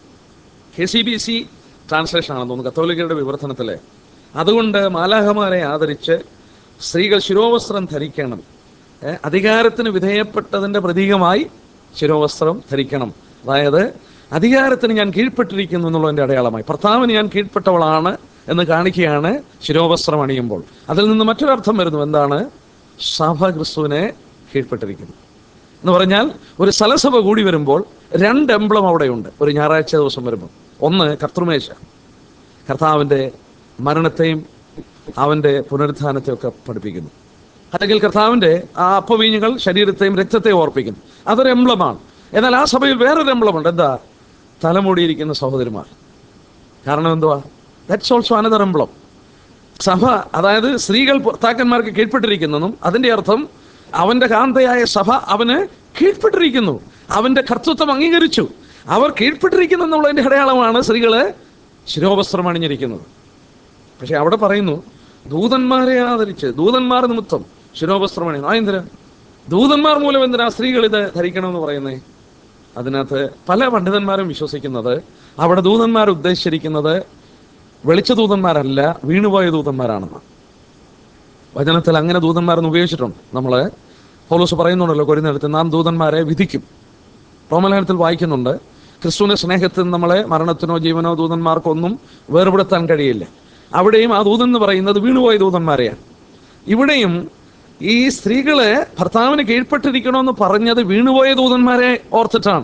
K C B C translation ആണെന്ന് തോന്നുന്നു കത്തോലിക്കരുടെ വിവർത്തനത്തില് അതുകൊണ്ട് മാലാഹമാരെ ആദരിച്ച് സ്ത്രീകൾ ശിരോവസ്ത്രം ധരിക്കണം ഏ, അധികാരത്തിന് വിധേയപ്പെട്ടതിന്റെ പ്രതീകമായി ശിരോവസ്ത്രം ധരിക്കണം അതായത് അധികാരത്തിന് ഞാൻ കീഴ്പ്പെട്ടിരിക്കുന്നു എന്നുള്ളതിന്റെ അടയാളമായി ഭർത്താവിന് ഞാൻ കീഴ്പ്പെട്ടവളാണ് എന്ന് കാണിക്കുകയാണ് ശിരോവസ്ത്രം അണിയുമ്പോൾ അതിൽ നിന്ന് മറ്റൊരർത്ഥം വരുന്നു എന്താണ് സഭ ക്രിസ്തുവിനെ കീഴ്പ്പെട്ടിരിക്കുന്നു എന്ന് പറഞ്ഞാൽ ഒരു സ്ഥലസഭ കൂടി വരുമ്പോൾ രണ്ട് എംബ്ലം അവിടെയുണ്ട് ഒരു ഞായറാഴ്ച ദിവസം വരുമ്പോൾ ഒന്ന് കർത്തൃമേശ കർത്താവിൻ്റെ മരണത്തെയും അവൻ്റെ പുനരുത്ഥാനത്തെയും ഒക്കെ പഠിപ്പിക്കുന്നു അല്ലെങ്കിൽ കർത്താവിൻ്റെ ആ അപ്പവീഞ്ഞുകൾ ശരീരത്തെയും രക്തത്തെയും ഓർപ്പിക്കുന്നു അതൊരു എംബ്ലമാണ് എന്നാൽ ആ സഭയിൽ വേറൊരു എംബ്ലമുണ്ട് എന്താ തലമൂടിയിരിക്കുന്ന സഹോദരിമാർ കാരണം എന്തുവാ ദാറ്റ്സ് ഓൾസോ അനദർ എംബ്ലം സഭ അതായത് സ്ത്രീകൾ ഭർത്താക്കന്മാർക്ക് കീഴ്പ്പെട്ടിരിക്കുന്നതും അതിന്റെ അർത്ഥം അവന്റെ കാന്തയായ സഭ അവന് കീഴ്പ്പെട്ടിരിക്കുന്നു അവന്റെ കർത്തൃത്വം അംഗീകരിച്ചു അവർ കീഴ്പ്പെട്ടിരിക്കുന്നു എന്നുള്ളതിന്റെ അടയാളമാണ് സ്ത്രീകള് ശിരോവസ്ത്രം അണിഞ്ഞിരിക്കുന്നത് പക്ഷെ അവിടെ പറയുന്നു ദൂതന്മാരെ ആദരിച്ച് ദൂതന്മാർ നിമിത്തം ശിരോവസ്ത്രം അണിയുന്നു ആ എന്തിനാ ദൂതന്മാർ മൂലം എന്തിനാ സ്ത്രീകൾ ഇത് ധരിക്കണമെന്ന് പറയുന്നേ അതിനകത്ത് പല പണ്ഡിതന്മാരും വിശ്വസിക്കുന്നത് അവിടെ ദൂതന്മാർ ഉദ്ദേശിച്ചിരിക്കുന്നത് വെളിച്ച ദൂതന്മാരല്ല വീണുപോയ ദൂതന്മാരാണെന്ന് വചനത്തിൽ അങ്ങനെ ദൂതന്മാരെന്ന് ഉപയോഗിച്ചിട്ടുണ്ട് നമ്മൾ പൗലോസ് പറയുന്നുണ്ടല്ലോ കൊരിന്നെടുത്ത് നാം ദൂതന്മാരെ വിധിക്കും റോമലേഖനത്തിൽ വായിക്കുന്നുണ്ട് ക്രിസ്തുവിന്റെ സ്നേഹത്തിൽ നമ്മളെ മരണത്തിനോ ജീവനോ ദൂതന്മാർക്കൊന്നും വേർപെടുത്താൻ കഴിയില്ല അവിടെയും ആ ദൂതൻ എന്ന് പറയുന്നത് വീണുപോയ ദൂതന്മാരെയാണ് ഇവിടെയും ഈ സ്ത്രീകളെ ഭർത്താവിന് കീഴ്പ്പെട്ടിരിക്കണമെന്ന് പറഞ്ഞത് വീണുപോയ ദൂതന്മാരെ ഓർത്തിട്ടാണ്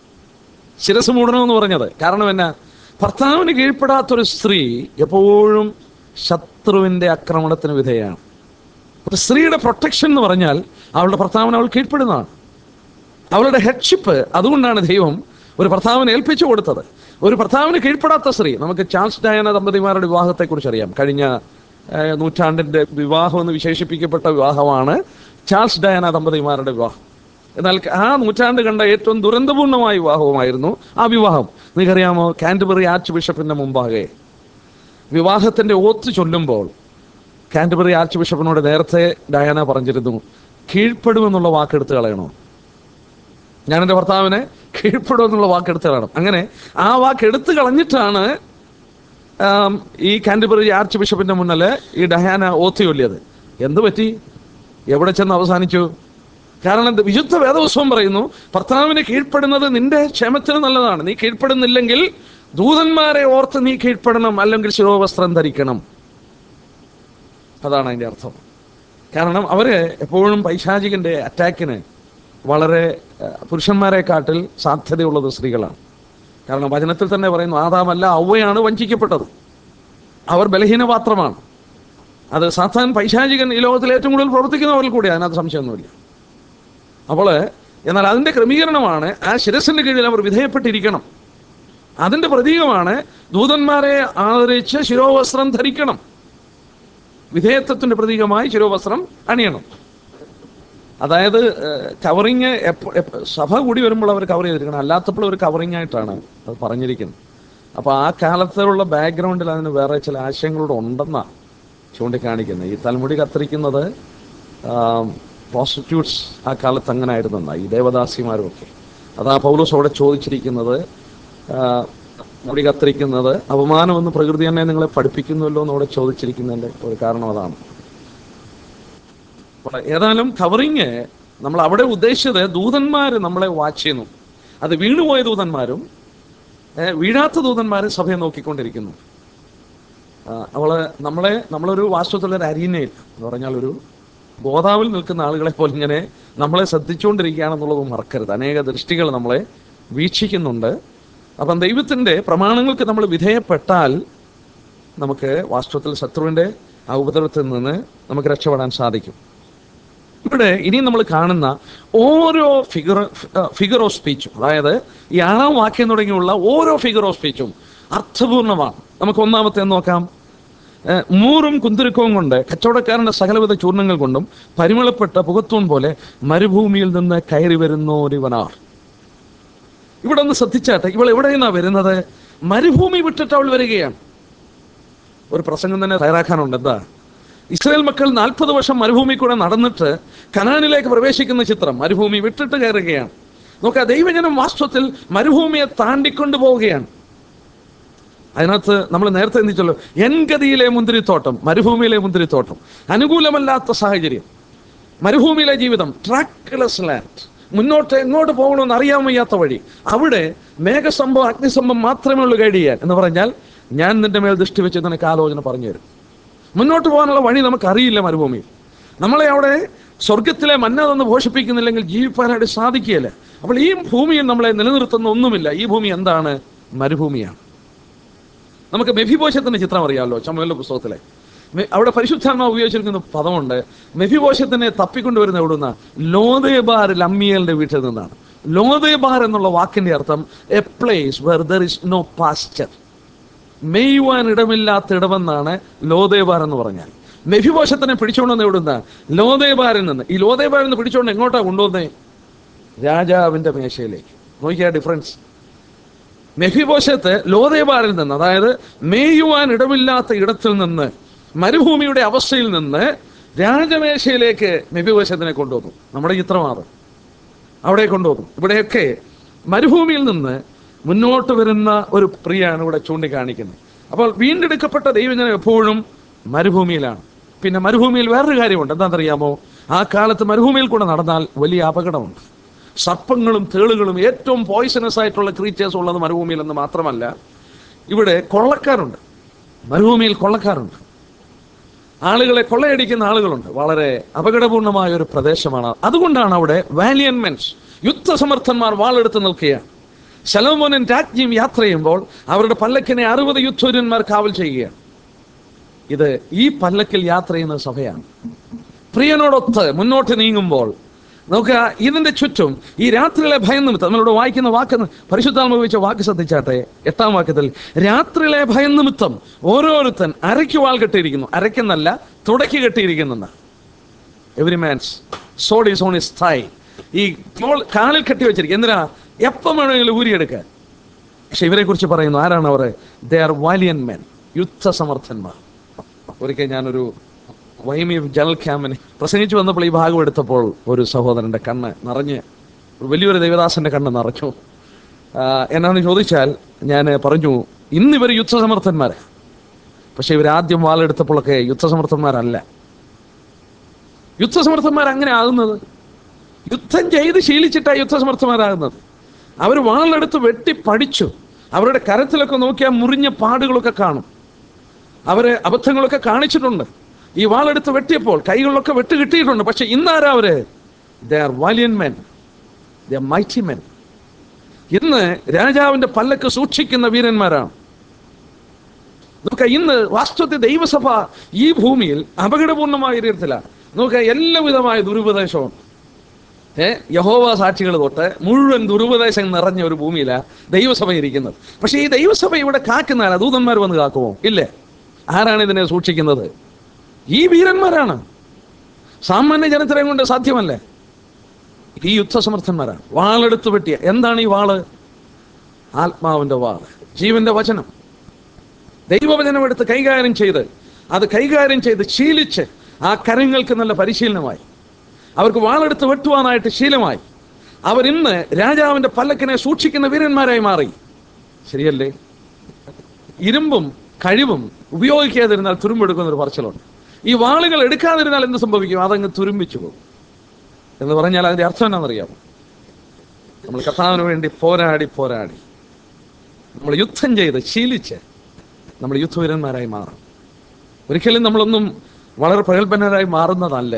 ശിരസ് മൂടണമെന്ന് പറഞ്ഞത് കാരണം എന്നാ ഭർത്താവിന് കീഴ്പ്പെടാത്തൊരു സ്ത്രീ എപ്പോഴും ശത്രുവിന്റെ ആക്രമണത്തിന് വിധേയമാണ് ഒരു സ്ത്രീയുടെ പ്രൊട്ടക്ഷൻ എന്ന് പറഞ്ഞാൽ അവളുടെ ഭർത്താവിന് അവൾ കീഴ്പ്പെടുന്നതാണ് അവളുടെ ഹെഡ്ഷിപ്പ് അതുകൊണ്ടാണ് ദൈവം ഒരു ഭർത്താവിനെ ഏൽപ്പിച്ചു കൊടുത്തത് ഒരു ഭർത്താവിന് കീഴ്പ്പെടാത്ത സ്ത്രീ നമുക്ക് ചാൾസ് ഡയന ദമ്പതിമാരുടെ വിവാഹത്തെക്കുറിച്ച് അറിയാം കഴിഞ്ഞ ഏഹ്, നൂറ്റാണ്ടിന്റെ വിവാഹം എന്ന് വിശേഷിപ്പിക്കപ്പെട്ട വിവാഹമാണ് ചാൾസ് ഡയന ദമ്പതിമാരുടെ വിവാഹം എന്നാൽ ആ നൂറ്റാണ്ട് കണ്ട ഏറ്റവും ദുരന്തപൂർണമായ വിവാഹവുമായിരുന്നു ആ വിവാഹം നിങ്ങൾക്കറിയാമോ കാൻറ്റബറി ആർച്ച് ബിഷപ്പിന്റെ മുമ്പാകെ വിവാഹത്തിന്റെ ഓത്ത് ചൊല്ലുമ്പോൾ കാൻറ്റബറി ആർച്ച് ബിഷപ്പിനോട് നേരത്തെ ഡയാന പറഞ്ഞിരുന്നു കീഴ്പ്പെടുമെന്നുള്ള വാക്കെടുത്ത് കളയണോ ഞാൻ എൻ്റെ ഭർത്താവിനെ കീഴ്പ്പെടുമെന്നുള്ള വാക്കെടുത്ത് കളയണം അങ്ങനെ ആ വാക്കെടുത്ത് കളഞ്ഞിട്ടാണ് ആം, ഈ കാൻറ്റബറി ആർച്ച് ബിഷപ്പിന്റെ മുന്നിൽ ഈ ഡയാന ഓത്ത് ചൊല്ലിയത് എന്ത് പറ്റി എവിടെ ചെന്ന് അവസാനിച്ചു കാരണം ഇത് വിശുദ്ധ വേദവസ്വം പറയുന്നു ഭർത്താവിന് കീഴ്പ്പെടുന്നത് നിന്റെ ക്ഷേമത്തിന് നല്ലതാണ് നീ കീഴ്പ്പെടുന്നില്ലെങ്കിൽ ദൂതന്മാരെ ഓർത്ത് നീ കീഴ്പ്പെടണം അല്ലെങ്കിൽ ശിരോവസ്ത്രം ധരിക്കണം അതാണ് അതിൻ്റെ അർത്ഥം കാരണം അവര് എപ്പോഴും പൈശാചികന്റെ അറ്റാക്കിന് വളരെ ഏഹ്, പുരുഷന്മാരെക്കാട്ടിൽ സാധ്യതയുള്ളത് സ്ത്രീകളാണ് കാരണം വചനത്തിൽ തന്നെ പറയുന്നു ആദാമല്ല ഔവയാണ് വഞ്ചിക്കപ്പെട്ടത് അവർ ബലഹീനപാത്രമാണ് അത് സാത്താൻ പൈശാചികൻ ഈ ലോകത്തിൽ ഏറ്റവും കൂടുതൽ പ്രവർത്തിക്കുന്നവരിൽ കൂടി അതിനകത്ത് സംശയമൊന്നുമില്ല അപ്പോൾ എന്നാൽ അതിൻ്റെ ക്രമീകരണമാണ് ആ ശിരസിന്റെ കീഴിൽ അവർ വിധേയപ്പെട്ടിരിക്കണം അതിൻ്റെ പ്രതീകമാണ് ദൂതന്മാരെ ആദരിച്ച് ശിരോവസ്ത്രം ധരിക്കണം വിധേയത്വത്തിന്റെ പ്രതീകമായി ശിരോവസ്ത്രം അണിയണം അതായത് കവറിങ് സഭ കൂടി വരുമ്പോൾ അവർ കവർ ചെയ്തിരിക്കണം അല്ലാത്തപ്പോൾ ഒരു കവറിങ് ആയിട്ടാണ് അത് പറഞ്ഞിരിക്കുന്നത് അപ്പോൾ ആ കാലത്തുള്ള ബാക്ക്ഗ്രൗണ്ടിൽ അതിന് വേറെ ചില ആശയങ്ങളൂടെ ഉണ്ടെന്നാണ് ചൂണ്ടിക്കാണിക്കുന്നത് ഈ തലമുടി കത്തിരിക്കുന്നത് പ്രോസ്റ്റിറ്റ്യൂട്ട്സ് ആ കാലത്ത് അങ്ങനെ ആയിരുന്നെന്നാ ഈ ദേവദാസിമാരും ഒക്കെ അതാ പൗലോസ് അവിടെ ചോദിച്ചിരിക്കുന്നത് ആ, മുടി കത്തിരിക്കുന്നത് അപമാനമെന്ന് പ്രകൃതി തന്നെ നിങ്ങളെ പഠിപ്പിക്കുന്നുവല്ലോ എന്ന് അവിടെ ചോദിച്ചിരിക്കുന്നതിൻ്റെ ഒരു കാരണം അതാണ് അപ്പോൾ ഏതായാലും കവറിങ് നമ്മൾ അവിടെ ഉദ്ദേശിച്ചത് ദൂതന്മാർ നമ്മളെ വാച്ച് ചെയ്യുന്നു അത് വീണുപോയ ദൂതന്മാരും ഏ, വീഴാത്ത ദൂതന്മാരും സഭയെ നോക്കിക്കൊണ്ടിരിക്കുന്നു ആ, അവള് നമ്മളെ നമ്മളൊരു വാസ്തവത്തിലൊരു അരീനയിൽ എന്ന് പറഞ്ഞാൽ ഒരു ഗോതാവിൽ നിൽക്കുന്ന ആളുകളെ പോലെ ഇങ്ങനെ നമ്മളെ ശ്രദ്ധിച്ചുകൊണ്ടിരിക്കുകയാണെന്നുള്ളത് മറക്കരുത് അനേക ദൃഷ്ടികൾ നമ്മളെ വീക്ഷിക്കുന്നുണ്ട് അപ്പം ദൈവത്തിൻ്റെ പ്രമാണങ്ങൾക്ക് നമ്മൾ വിധേയപ്പെട്ടാൽ നമുക്ക് വാസ്തവത്തിൽ ശത്രുവിൻ്റെ ആ ഉപദ്രവത്തിൽ നിന്ന് നമുക്ക് രക്ഷപ്പെടാൻ സാധിക്കും ഇവിടെ ഇനി നമ്മൾ കാണുന്ന ഓരോ ഫിഗർ ഫിഗർ ഓഫ് സ്പീച്ചും അതായത് ഈ ആറാം വാക്യം തുടങ്ങിയുള്ള ഓരോ ഫിഗർ ഓഫ് സ്പീച്ചും അർത്ഥപൂർണമാണ് നമുക്ക് ഒന്നാമത്തെ നോക്കാം ഏഹ് മൂറും കുന്തിരുക്കവും കൊണ്ട് കച്ചവടക്കാരന്റെ സകലവിധ ചൂർണങ്ങൾ കൊണ്ടും പരിമളപ്പെട്ട പുകത്തൂൺ പോലെ മരുഭൂമിയിൽ നിന്ന് കയറി വരുന്നോരിവനാർ ഇവിടെ ഒന്ന് ശ്രദ്ധിച്ചാട്ടെ ഇവൾ എവിടെ നിന്നാ വരുന്നത് മരുഭൂമി വിട്ടിട്ട് അവൾ വരികയാണ് ഒരു പ്രസംഗം തന്നെ തയ്യാറാക്കാനുണ്ട് എന്താ ഇസ്രായേൽ മക്കൾ നാൽപ്പത് വർഷം മരുഭൂമി കൂടെ നടന്നിട്ട് കനാനിലേക്ക് പ്രവേശിക്കുന്ന ചിത്രം മരുഭൂമി വിട്ടിട്ട് കയറുകയാണ് നോക്കുക ദൈവജനം വാസ്തവത്തിൽ മരുഭൂമിയെ താണ്ടിക്കൊണ്ടു പോവുകയാണ് അതിനകത്ത് നമ്മൾ നേരത്തെ ചിന്തിച്ചല്ലോ എൻഗതിയിലെ മുന്തിരിത്തോട്ടം മരുഭൂമിയിലെ മുന്തിരിത്തോട്ടം അനുകൂലമല്ലാത്ത സാഹചര്യം മരുഭൂമിയിലെ ജീവിതം ട്രാക്ലെസ് ലാൻഡ് മുന്നോട്ട് എങ്ങോട്ട് പോകണമെന്ന് അറിയാൻ വയ്യാത്ത വഴി അവിടെ മേഘസംഭവം അഗ്നിസംഭവം മാത്രമേ ഉള്ളൂ ഗൈഡ് ചെയ്യാൻ എന്ന് പറഞ്ഞാൽ ഞാൻ നിന്റെ മേൽ ദൃഷ്ടി വെച്ച് നിനക്ക് ആലോചന പറഞ്ഞു തരും മുന്നോട്ട് പോകാനുള്ള വഴി നമുക്കറിയില്ല മരുഭൂമിയിൽ നമ്മളെ അവിടെ സ്വർഗത്തിലെ മന്ന തന്ന് പോഷിപ്പിക്കുന്നില്ലെങ്കിൽ ജീവിപ്പാനായിട്ട് സാധിക്കുകയില്ല അപ്പോൾ ഈ ഭൂമിയിൽ നമ്മളെ നിലനിർത്തുന്ന ഒന്നുമില്ല ഈ ഭൂമി എന്താണ് മരുഭൂമിയാണ് നമുക്ക് മെഫിബോശത്തിന്റെ ചിത്രം അറിയാമല്ലോ ചമ്മലിന്റെ പുസ്തകത്തിലെ മെ- അവിടെ പരിശുദ്ധാത്മാവ് ഉപയോഗിച്ചിരിക്കുന്ന പദമുണ്ട് മെഫിബോശത്തിനെ തപ്പിക്കൊണ്ടുവരുന്ന എവിടുന്ന ലോദേബാർ ലമ്മിയലിന്റെ വീട്ടിൽ നിന്നാണ് ലോദേബാർ എന്നുള്ള വാക്കിന്റെ അർത്ഥം a place where there is no pasture മെയ്യുവാൻ ഇടമില്ലാത്ത ഇടമെന്നാണ് ലോദേബാർ എന്ന് പറഞ്ഞാൽ മെഫിബോശത്തിനെ പിടിച്ചുകൊണ്ടുവന്ന് എവിടുന്ന ലോദേബാരിൽ നിന്ന് ഈ ലോദേബാരിൽ നിന്ന് പിടിച്ചുകൊണ്ട് എങ്ങോട്ടാ കൊണ്ടുവന്നേ രാജാവിന്റെ മേശയിലേക്ക് നോക്കിയാ ഡിഫറൻസ് മെഫിബോശത്ത് ലോദേബാരിൽ നിന്ന് അതായത് മേയുവാൻ ഇടമില്ലാത്ത ഇടത്തിൽ നിന്ന് മരുഭൂമിയുടെ അവസ്ഥയിൽ നിന്ന് രാജമേശയിലേക്ക് മെഫിബോശത്തിനെ കൊണ്ടുവന്നു നമ്മുടെ ചിത്രമാണ് അവിടെ കൊണ്ടുവന്നു ഇവിടെയൊക്കെ മരുഭൂമിയിൽ നിന്ന് മുന്നോട്ട് വരുന്ന ഒരു പ്രിയാണ് ഇവിടെ ചൂണ്ടിക്കാണിക്കുന്നത് അപ്പോൾ വീണ്ടെടുക്കപ്പെട്ട ദൈവജനം എപ്പോഴും മരുഭൂമിയിലാണ് പിന്നെ മരുഭൂമിയിൽ വേറൊരു കാര്യമുണ്ട് എന്താണെന്നറിയാമോ ആ കാലത്ത് മരുഭൂമിയിൽ കൂടെ നടന്നാൽ വലിയ അപകടമുണ്ട് സർപ്പങ്ങളും തേളുകളും ഏറ്റവും പോയിസണസ് ആയിട്ടുള്ള ക്രീച്ചേഴ്സ് ഉള്ളത് മരുഭൂമിയിൽ എന്ന് മാത്രമല്ല ഇവിടെ കൊള്ളക്കാരുണ്ട് മരുഭൂമിയിൽ കൊള്ളക്കാരുണ്ട് ആളുകളെ കൊള്ളയടിക്കുന്ന ആളുകളുണ്ട് വളരെ അപകടപൂർണമായ ഒരു പ്രദേശമാണ് അതുകൊണ്ടാണ് അവിടെ വാലിയൻ മെൻസ് യുദ്ധസമർത്ഥന്മാർ വാളെടുത്ത് നിൽക്കുകയാണ് ശലോമോനും രാജ്ഞിയും യാത്ര ചെയ്യുമ്പോൾ അവരുടെ പല്ലക്കിനെ അറുപത് യുദ്ധവീരന്മാർ കാവൽ ചെയ്യുകയാണ് ഇത് ഈ പല്ലക്കിൽ യാത്ര ചെയ്യുന്ന സഭയാണ് പ്രിയനോടൊത്ത് മുന്നോട്ട് നീങ്ങുമ്പോൾ നോക്കുക ഇതിന്റെ ചുറ്റും ഈ രാത്രിയിലെ ഭയം നിമിത്തം നമ്മളിവിടെ വായിക്കുന്ന വാക്ക് പരിശുദ്ധാത്മ ഉപയോഗിച്ച വാക്ക് ശ്രദ്ധിച്ചാട്ടെ എട്ടാം വാക്യത്തിൽ രാത്രിയിലെ ഭയം നിമിത്തം ഓരോരുത്തൻ അരയ്ക്ക് വാൾ കെട്ടിയിരിക്കുന്നു അരയ്ക്കെന്നല്ല തുടക്കി കെട്ടിയിരിക്കുന്നെന്ന് every man's sword is on his thigh ഈ മോൾ കാലിൽ കെട്ടി വെച്ചിരിക്കും എന്തിനാ എപ്പം വേണമെങ്കിലും ഊരിയെടുക്കാൻ പക്ഷെ ഇവരെ കുറിച്ച് പറയുന്നു ആരാണ് അവർ ദേ ആർ വാലിയൻ മെൻ യുദ്ധസമർത്ഥന്മാർ ഒരിക്കൽ ഞാനൊരു വൈമി ജനറൽ ക്യാമ്പിന് പ്രസംഗിച്ചു വന്നപ്പോൾ ഈ ഭാഗം എടുത്തപ്പോൾ ഒരു സഹോദരന്റെ കണ്ണ് നിറഞ്ഞ് വലിയൊരു ദേവദാസന്റെ കണ്ണ് നിറഞ്ഞു ആ, എന്നാന്ന് ചോദിച്ചാൽ ഞാൻ പറഞ്ഞു ഇന്നിവർ യുദ്ധസമർത്ഥന്മാർ പക്ഷെ ഇവർ ആദ്യം വാളെടുത്തപ്പോഴൊക്കെ യുദ്ധസമർത്ഥന്മാരല്ല യുദ്ധസമർത്ഥന്മാർ അങ്ങനെ ആകുന്നത് യുദ്ധം ചെയ്ത് ശീലിച്ചിട്ടാണ് യുദ്ധസമർത്ഥന്മാരാകുന്നത് അവർ വാളെടുത്ത് വെട്ടി പഠിച്ചു അവരുടെ കരത്തിലൊക്കെ നോക്കിയാൽ മുറിഞ്ഞ പാടുകളൊക്കെ കാണും അവര് അബദ്ധങ്ങളൊക്കെ കാണിച്ചിട്ടുണ്ട് ഈ വാളെടുത്ത് വെട്ടിയപ്പോൾ കൈകളിലൊക്കെ വെട്ട് കിട്ടിയിട്ടുണ്ട് പക്ഷെ ഇന്നാരാ അവര് they are valiant men they are mighty men ഇന്ന് രാജാവിന്റെ പല്ലക്ക് സൂക്ഷിക്കുന്ന വീരന്മാരാണ് നോക്ക ഇന്ന് വാസ്തവത്തിൽ ദൈവസഭ ഈ ഭൂമിയിൽ അപകടപൂർണമായ രീതിയിലാണ് നോക്ക എല്ലാവിധമായ ദുരുപദേശവും ഏ യഹോവ സാക്ഷികൾ തൊട്ട് മുഴുവൻ ദുരുപദേശം നിറഞ്ഞ ഒരു ഭൂമിയിലാണ് ദൈവസഭ ഇരിക്കുന്നത് പക്ഷെ ഈ ദൈവസഭ ഇവിടെ കാക്കുന്നതാണ് ദൂതന്മാർ വന്ന് കാക്കുമോ ഇല്ലേ ആരാണ് ഇതിനെ സൂക്ഷിക്കുന്നത് ഈ വീരന്മാരാണ് സാമാന്യ ജനത്തിനെ കൊണ്ട് സാധ്യമല്ലേ ഈ യുദ്ധസമർത്ഥന്മാരാണ് വാളെടുത്ത് വെട്ടിയ എന്താണ് ഈ വാള് ആത്മാവിന്റെ വാള് ജീവന്റെ വചനം ദൈവവചനം എടുത്ത് കൈകാര്യം ചെയ്ത് അത് കൈകാര്യം ചെയ്ത് ശീലിച്ച് ആ കരങ്ങൾക്ക് നല്ല പരിശീലനമായി അവർക്ക് വാളെടുത്ത് വെട്ടുവാനായിട്ട് ശീലമായി അവർ ഇന്ന് രാജാവിന്റെ പല്ലക്കിനെ സൂക്ഷിക്കുന്ന വീരന്മാരായി മാറി ശരിയല്ലേ ഇരുമ്പും കഴിവും ഉപയോഗിക്കാതിരുന്നാൽ തുരുമ്പെടുക്കുന്ന ഒരു പറച്ചിലുണ്ട് ഈ വാളുകൾ എടുക്കാതിരുന്നാൽ എന്ത് സംഭവിക്കും അതങ്ങ് തുരുമ്പിച്ചു പോകും എന്ന് പറഞ്ഞാൽ അതിന്റെ അർത്ഥം എന്നാണെന്നറിയാമോ നമ്മൾ കർത്താവിന് വേണ്ടി പോരാടി പോരാടി നമ്മൾ യുദ്ധം ചെയ്ത് ശീലിച്ച് നമ്മൾ യുദ്ധവീരന്മാരായി മാറും ഒരിക്കലും നമ്മളൊന്നും വളരെ പ്രഗത്ഭനരായി മാറുന്നതല്ല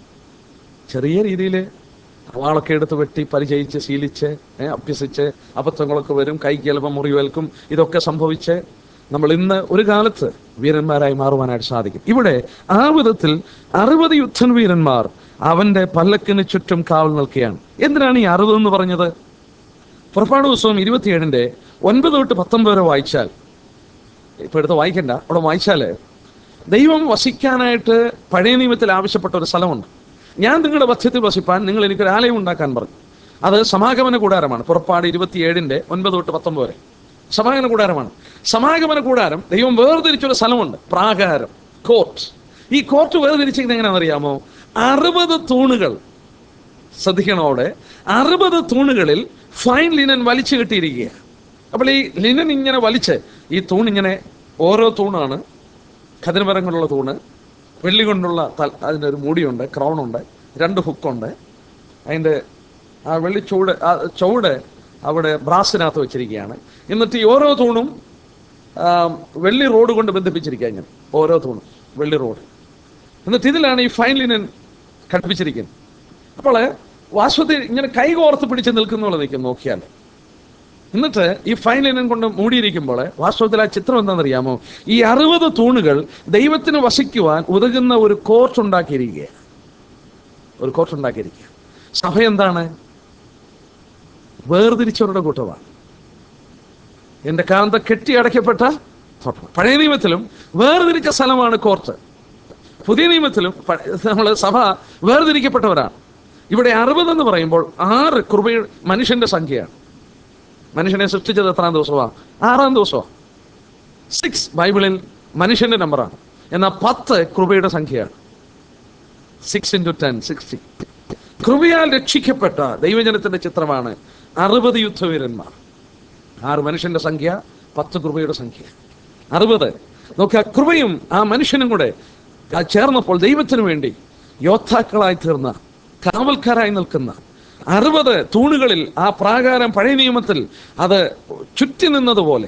ചെറിയ രീതിയിൽ വാളൊക്കെ എടുത്ത് വെട്ടി പരിചയിച്ച് ശീലിച്ച് ഏ, അഭ്യസിച്ച് അബദ്ധങ്ങളൊക്കെ വരും കൈക്ക് ചിലപ്പോൾ മുറിവേൽക്കും ഇതൊക്കെ സംഭവിച്ച് നമ്മൾ ഇന്ന് ഒരു കാലത്ത് വീരന്മാരായി മാറുവാനായിട്ട് സാധിക്കും ഇവിടെ ആ വിധത്തിൽ അറുപത് യുദ്ധൻ വീരന്മാർ അവന്റെ പല്ലക്കിന് ചുറ്റും കാവൽ നിൽക്കുകയാണ് എന്തിനാണ് ഈ അറുപത് എന്ന് പറഞ്ഞത് പുറപ്പാട് ദിവസവും ഇരുപത്തിയേഴിന്റെ ഒൻപത് തൊട്ട് പത്തൊമ്പത് വരെ വായിച്ചാൽ ഇപ്പൊ എടുത്ത് വായിക്കണ്ട അവിടെ വായിച്ചാല് ദൈവം വസിക്കാനായിട്ട് പഴയ നിയമത്തിൽ ആവശ്യപ്പെട്ട ഒരു സ്ഥലമുണ്ട് ഞാൻ നിങ്ങളുടെ മധ്യത്തിൽ വസിപ്പാൻ നിങ്ങൾ എനിക്കൊരു ആലയം ഉണ്ടാക്കാൻ പറഞ്ഞു അത് സമാഗമന കൂടാരമാണ് പുറപ്പാട് ഇരുപത്തിയേഴിന്റെ ഒൻപത് തൊട്ട് പത്തൊമ്പത് വരെ സമാഗമന കൂടാരമാണ് സമാഗമന കൂടാരം ദൈവം വേർതിരിച്ചൊരു സ്ഥലമുണ്ട് പ്രാകാരം കോർട്ട് ഈ കോർട്ട് വേർതിരിച്ചിരിക്കുന്നത് എങ്ങനെയാണെന്ന് അറിയാമോ അറുപത് തൂണുകൾ ശ്രദ്ധിക്കണോടെ അറുപത് തൂണുകളിൽ ഫൈൻ ലിനൻ വലിച്ചു കെട്ടിയിരിക്കുക അപ്പോൾ ഈ ലിനൻ ഇങ്ങനെ വലിച്ച് ഈ തൂൺ ഇങ്ങനെ ഓരോ തൂണാണ് ഖതിരമരം കൊണ്ടുള്ള തൂണ് വെള്ളി കൊണ്ടുള്ള തൽ- അതിൻ്റെ ഒരു മൂടിയുണ്ട് ക്രൗണുണ്ട് രണ്ട് ഹുക്കുണ്ട് അതിൻ്റെ ആ വെള്ളി ചൂട് ആ ചുവട് അവിടെ ബ്രാസിനകത്ത് വെച്ചിരിക്കുകയാണ് എന്നിട്ട് ഈ ഓരോ തൂണും ആ, വെള്ളി റോഡ് കൊണ്ട് ബന്ധിപ്പിച്ചിരിക്കുക ഇങ്ങനെ ഓരോ തൂണും വെള്ളി റോഡ് എന്നിട്ട് ഇതിലാണ് ഈ ഫൈൻ ലിനൻ ഘടിപ്പിച്ചിരിക്കുന്നത് അപ്പോൾ വാസ്തവത്തിൽ ഇങ്ങനെ കൈ കോർത്ത് പിടിച്ച് നിൽക്കുന്നപോലെ നിൽക്കും നോക്കിയാൽ എന്നിട്ട് ഈ ഫൈൻ ലിനൻ കൊണ്ട് മൂടിയിരിക്കുമ്പോൾ വാസ്തവത്തിൽ ആ ചിത്രം എന്താണെന്നറിയാമോ ഈ അറുപത് തൂണുകൾ ദൈവത്തിന് വസിക്കുവാൻ ഉതകുന്ന ഒരു കോർട്ട് ഉണ്ടാക്കിയിരിക്കുക ഒരു കോർട്ട് ഉണ്ടാക്കിയിരിക്കുക സഭ എന്താണ് വേർതിരിച്ചവരുടെ കൂട്ടമാണ് എന്റെ കാന്ത കെട്ടി അടയ്ക്കപ്പെട്ട തോട്ടം പഴയ നിയമത്തിലും വേർതിരിച്ച സ്ഥലമാണ് കോർട്ട് പുതിയ നിയമത്തിലും നമ്മൾ സഭ വേർതിരിക്കപ്പെട്ടവരാണ് ഇവിടെ അറുപത് എന്ന് പറയുമ്പോൾ ആറ് കൃപ മനുഷ്യന്റെ സംഖ്യയാണ് മനുഷ്യനെ സൃഷ്ടിച്ചത് എത്രാം ദിവസമാണ് ആറാം ദിവസമാണ് സിക്സ് ബൈബിളിൽ മനുഷ്യന്റെ നമ്പറാണ് എന്നാൽ പത്ത് കൃപയുടെ സംഖ്യയാണ് സിക്സ് ഇൻറ്റു ടെൻ സിക്സ്റ്റി കൃപയാൽ രക്ഷിക്കപ്പെട്ട ദൈവജനത്തിന്റെ ചിത്രമാണ് അറുപത് യുദ്ധവീരന്മാർ ആറ് മനുഷ്യന്റെ സംഖ്യ പത്ത് കൃപയുടെ സംഖ്യ അറുപത് നോക്കുക കൃപയും ആ മനുഷ്യനും കൂടെ ആ ചേർന്നപ്പോൾ ദൈവത്തിന് വേണ്ടി യോദ്ധാക്കളായി തീർന്ന കാവൽക്കാരായി നിൽക്കുന്ന അറുപത് തൂണുകളിൽ ആ പ്രാകാരം പഴയ നിയമത്തിൽ അത് ചുറ്റി നിന്നതുപോലെ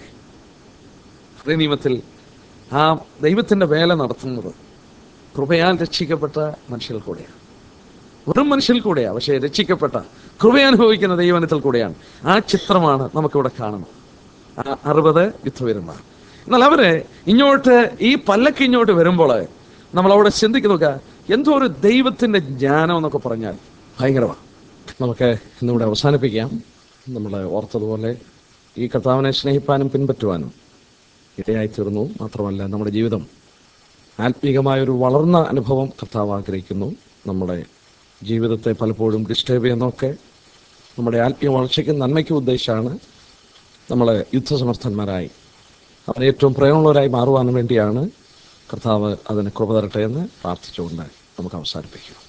പഴയ നിയമത്തിൽ ആ ദൈവത്തിന്റെ വേല നടത്തുന്നത് കൃപയാൽ രക്ഷിക്കപ്പെട്ട മനുഷ്യർ കൂടെയാണ് വെറും മനുഷ്യരിൽ കൂടെയാണ് പക്ഷേ രക്ഷിക്കപ്പെട്ട കൃപയനുഭവിക്കുന്ന ദൈവനത്തിൽ കൂടെയാണ് ആ ചിത്രമാണ് നമുക്കിവിടെ കാണുന്നത് ആ അറുപത് യുദ്ധവീരന്മാർ എന്നാൽ അവര് ഇങ്ങോട്ട് ഈ പല്ലക്ക് ഇങ്ങോട്ട് വരുമ്പോൾ നമ്മൾ അവിടെ ചിന്തിക്കുക എന്തോ ഒരു ദൈവത്തിന്റെ ജ്ഞാനം എന്നൊക്കെ പറഞ്ഞാൽ ഭയങ്കരമാണ് നമുക്ക് ഇന്നിവിടെ അവസാനിപ്പിക്കാം നമ്മൾ ഓർത്തതുപോലെ ഈ കർത്താവിനെ സ്നേഹിപ്പാനും പിൻപറ്റുവാനും ഇടയായി തീർന്നു മാത്രമല്ല നമ്മുടെ ജീവിതം ആത്മീകമായ ഒരു വളർന്ന അനുഭവം കർത്താവ് ആഗ്രഹിക്കുന്നു നമ്മുടെ ജീവിതത്തെ പലപ്പോഴും ഡിസ്റ്റർബ് ചെയ്യുന്നതൊക്കെ നമ്മുടെ ആത്മീയ വളർച്ചയ്ക്കും നന്മയ്ക്കും ഉദ്ദേശമാണ് നമ്മൾ യുദ്ധസമർത്ഥന്മാരായി അവൻ ഏറ്റവും പ്രേമമുള്ളവരായി മാറുവാൻ വേണ്ടിയാണ് കർത്താവ് അതിന് കൃപ തരട്ടെ എന്ന് പ്രാർത്ഥിച്ചുകൊണ്ട് നമുക്ക് അവസാനിപ്പിക്കാം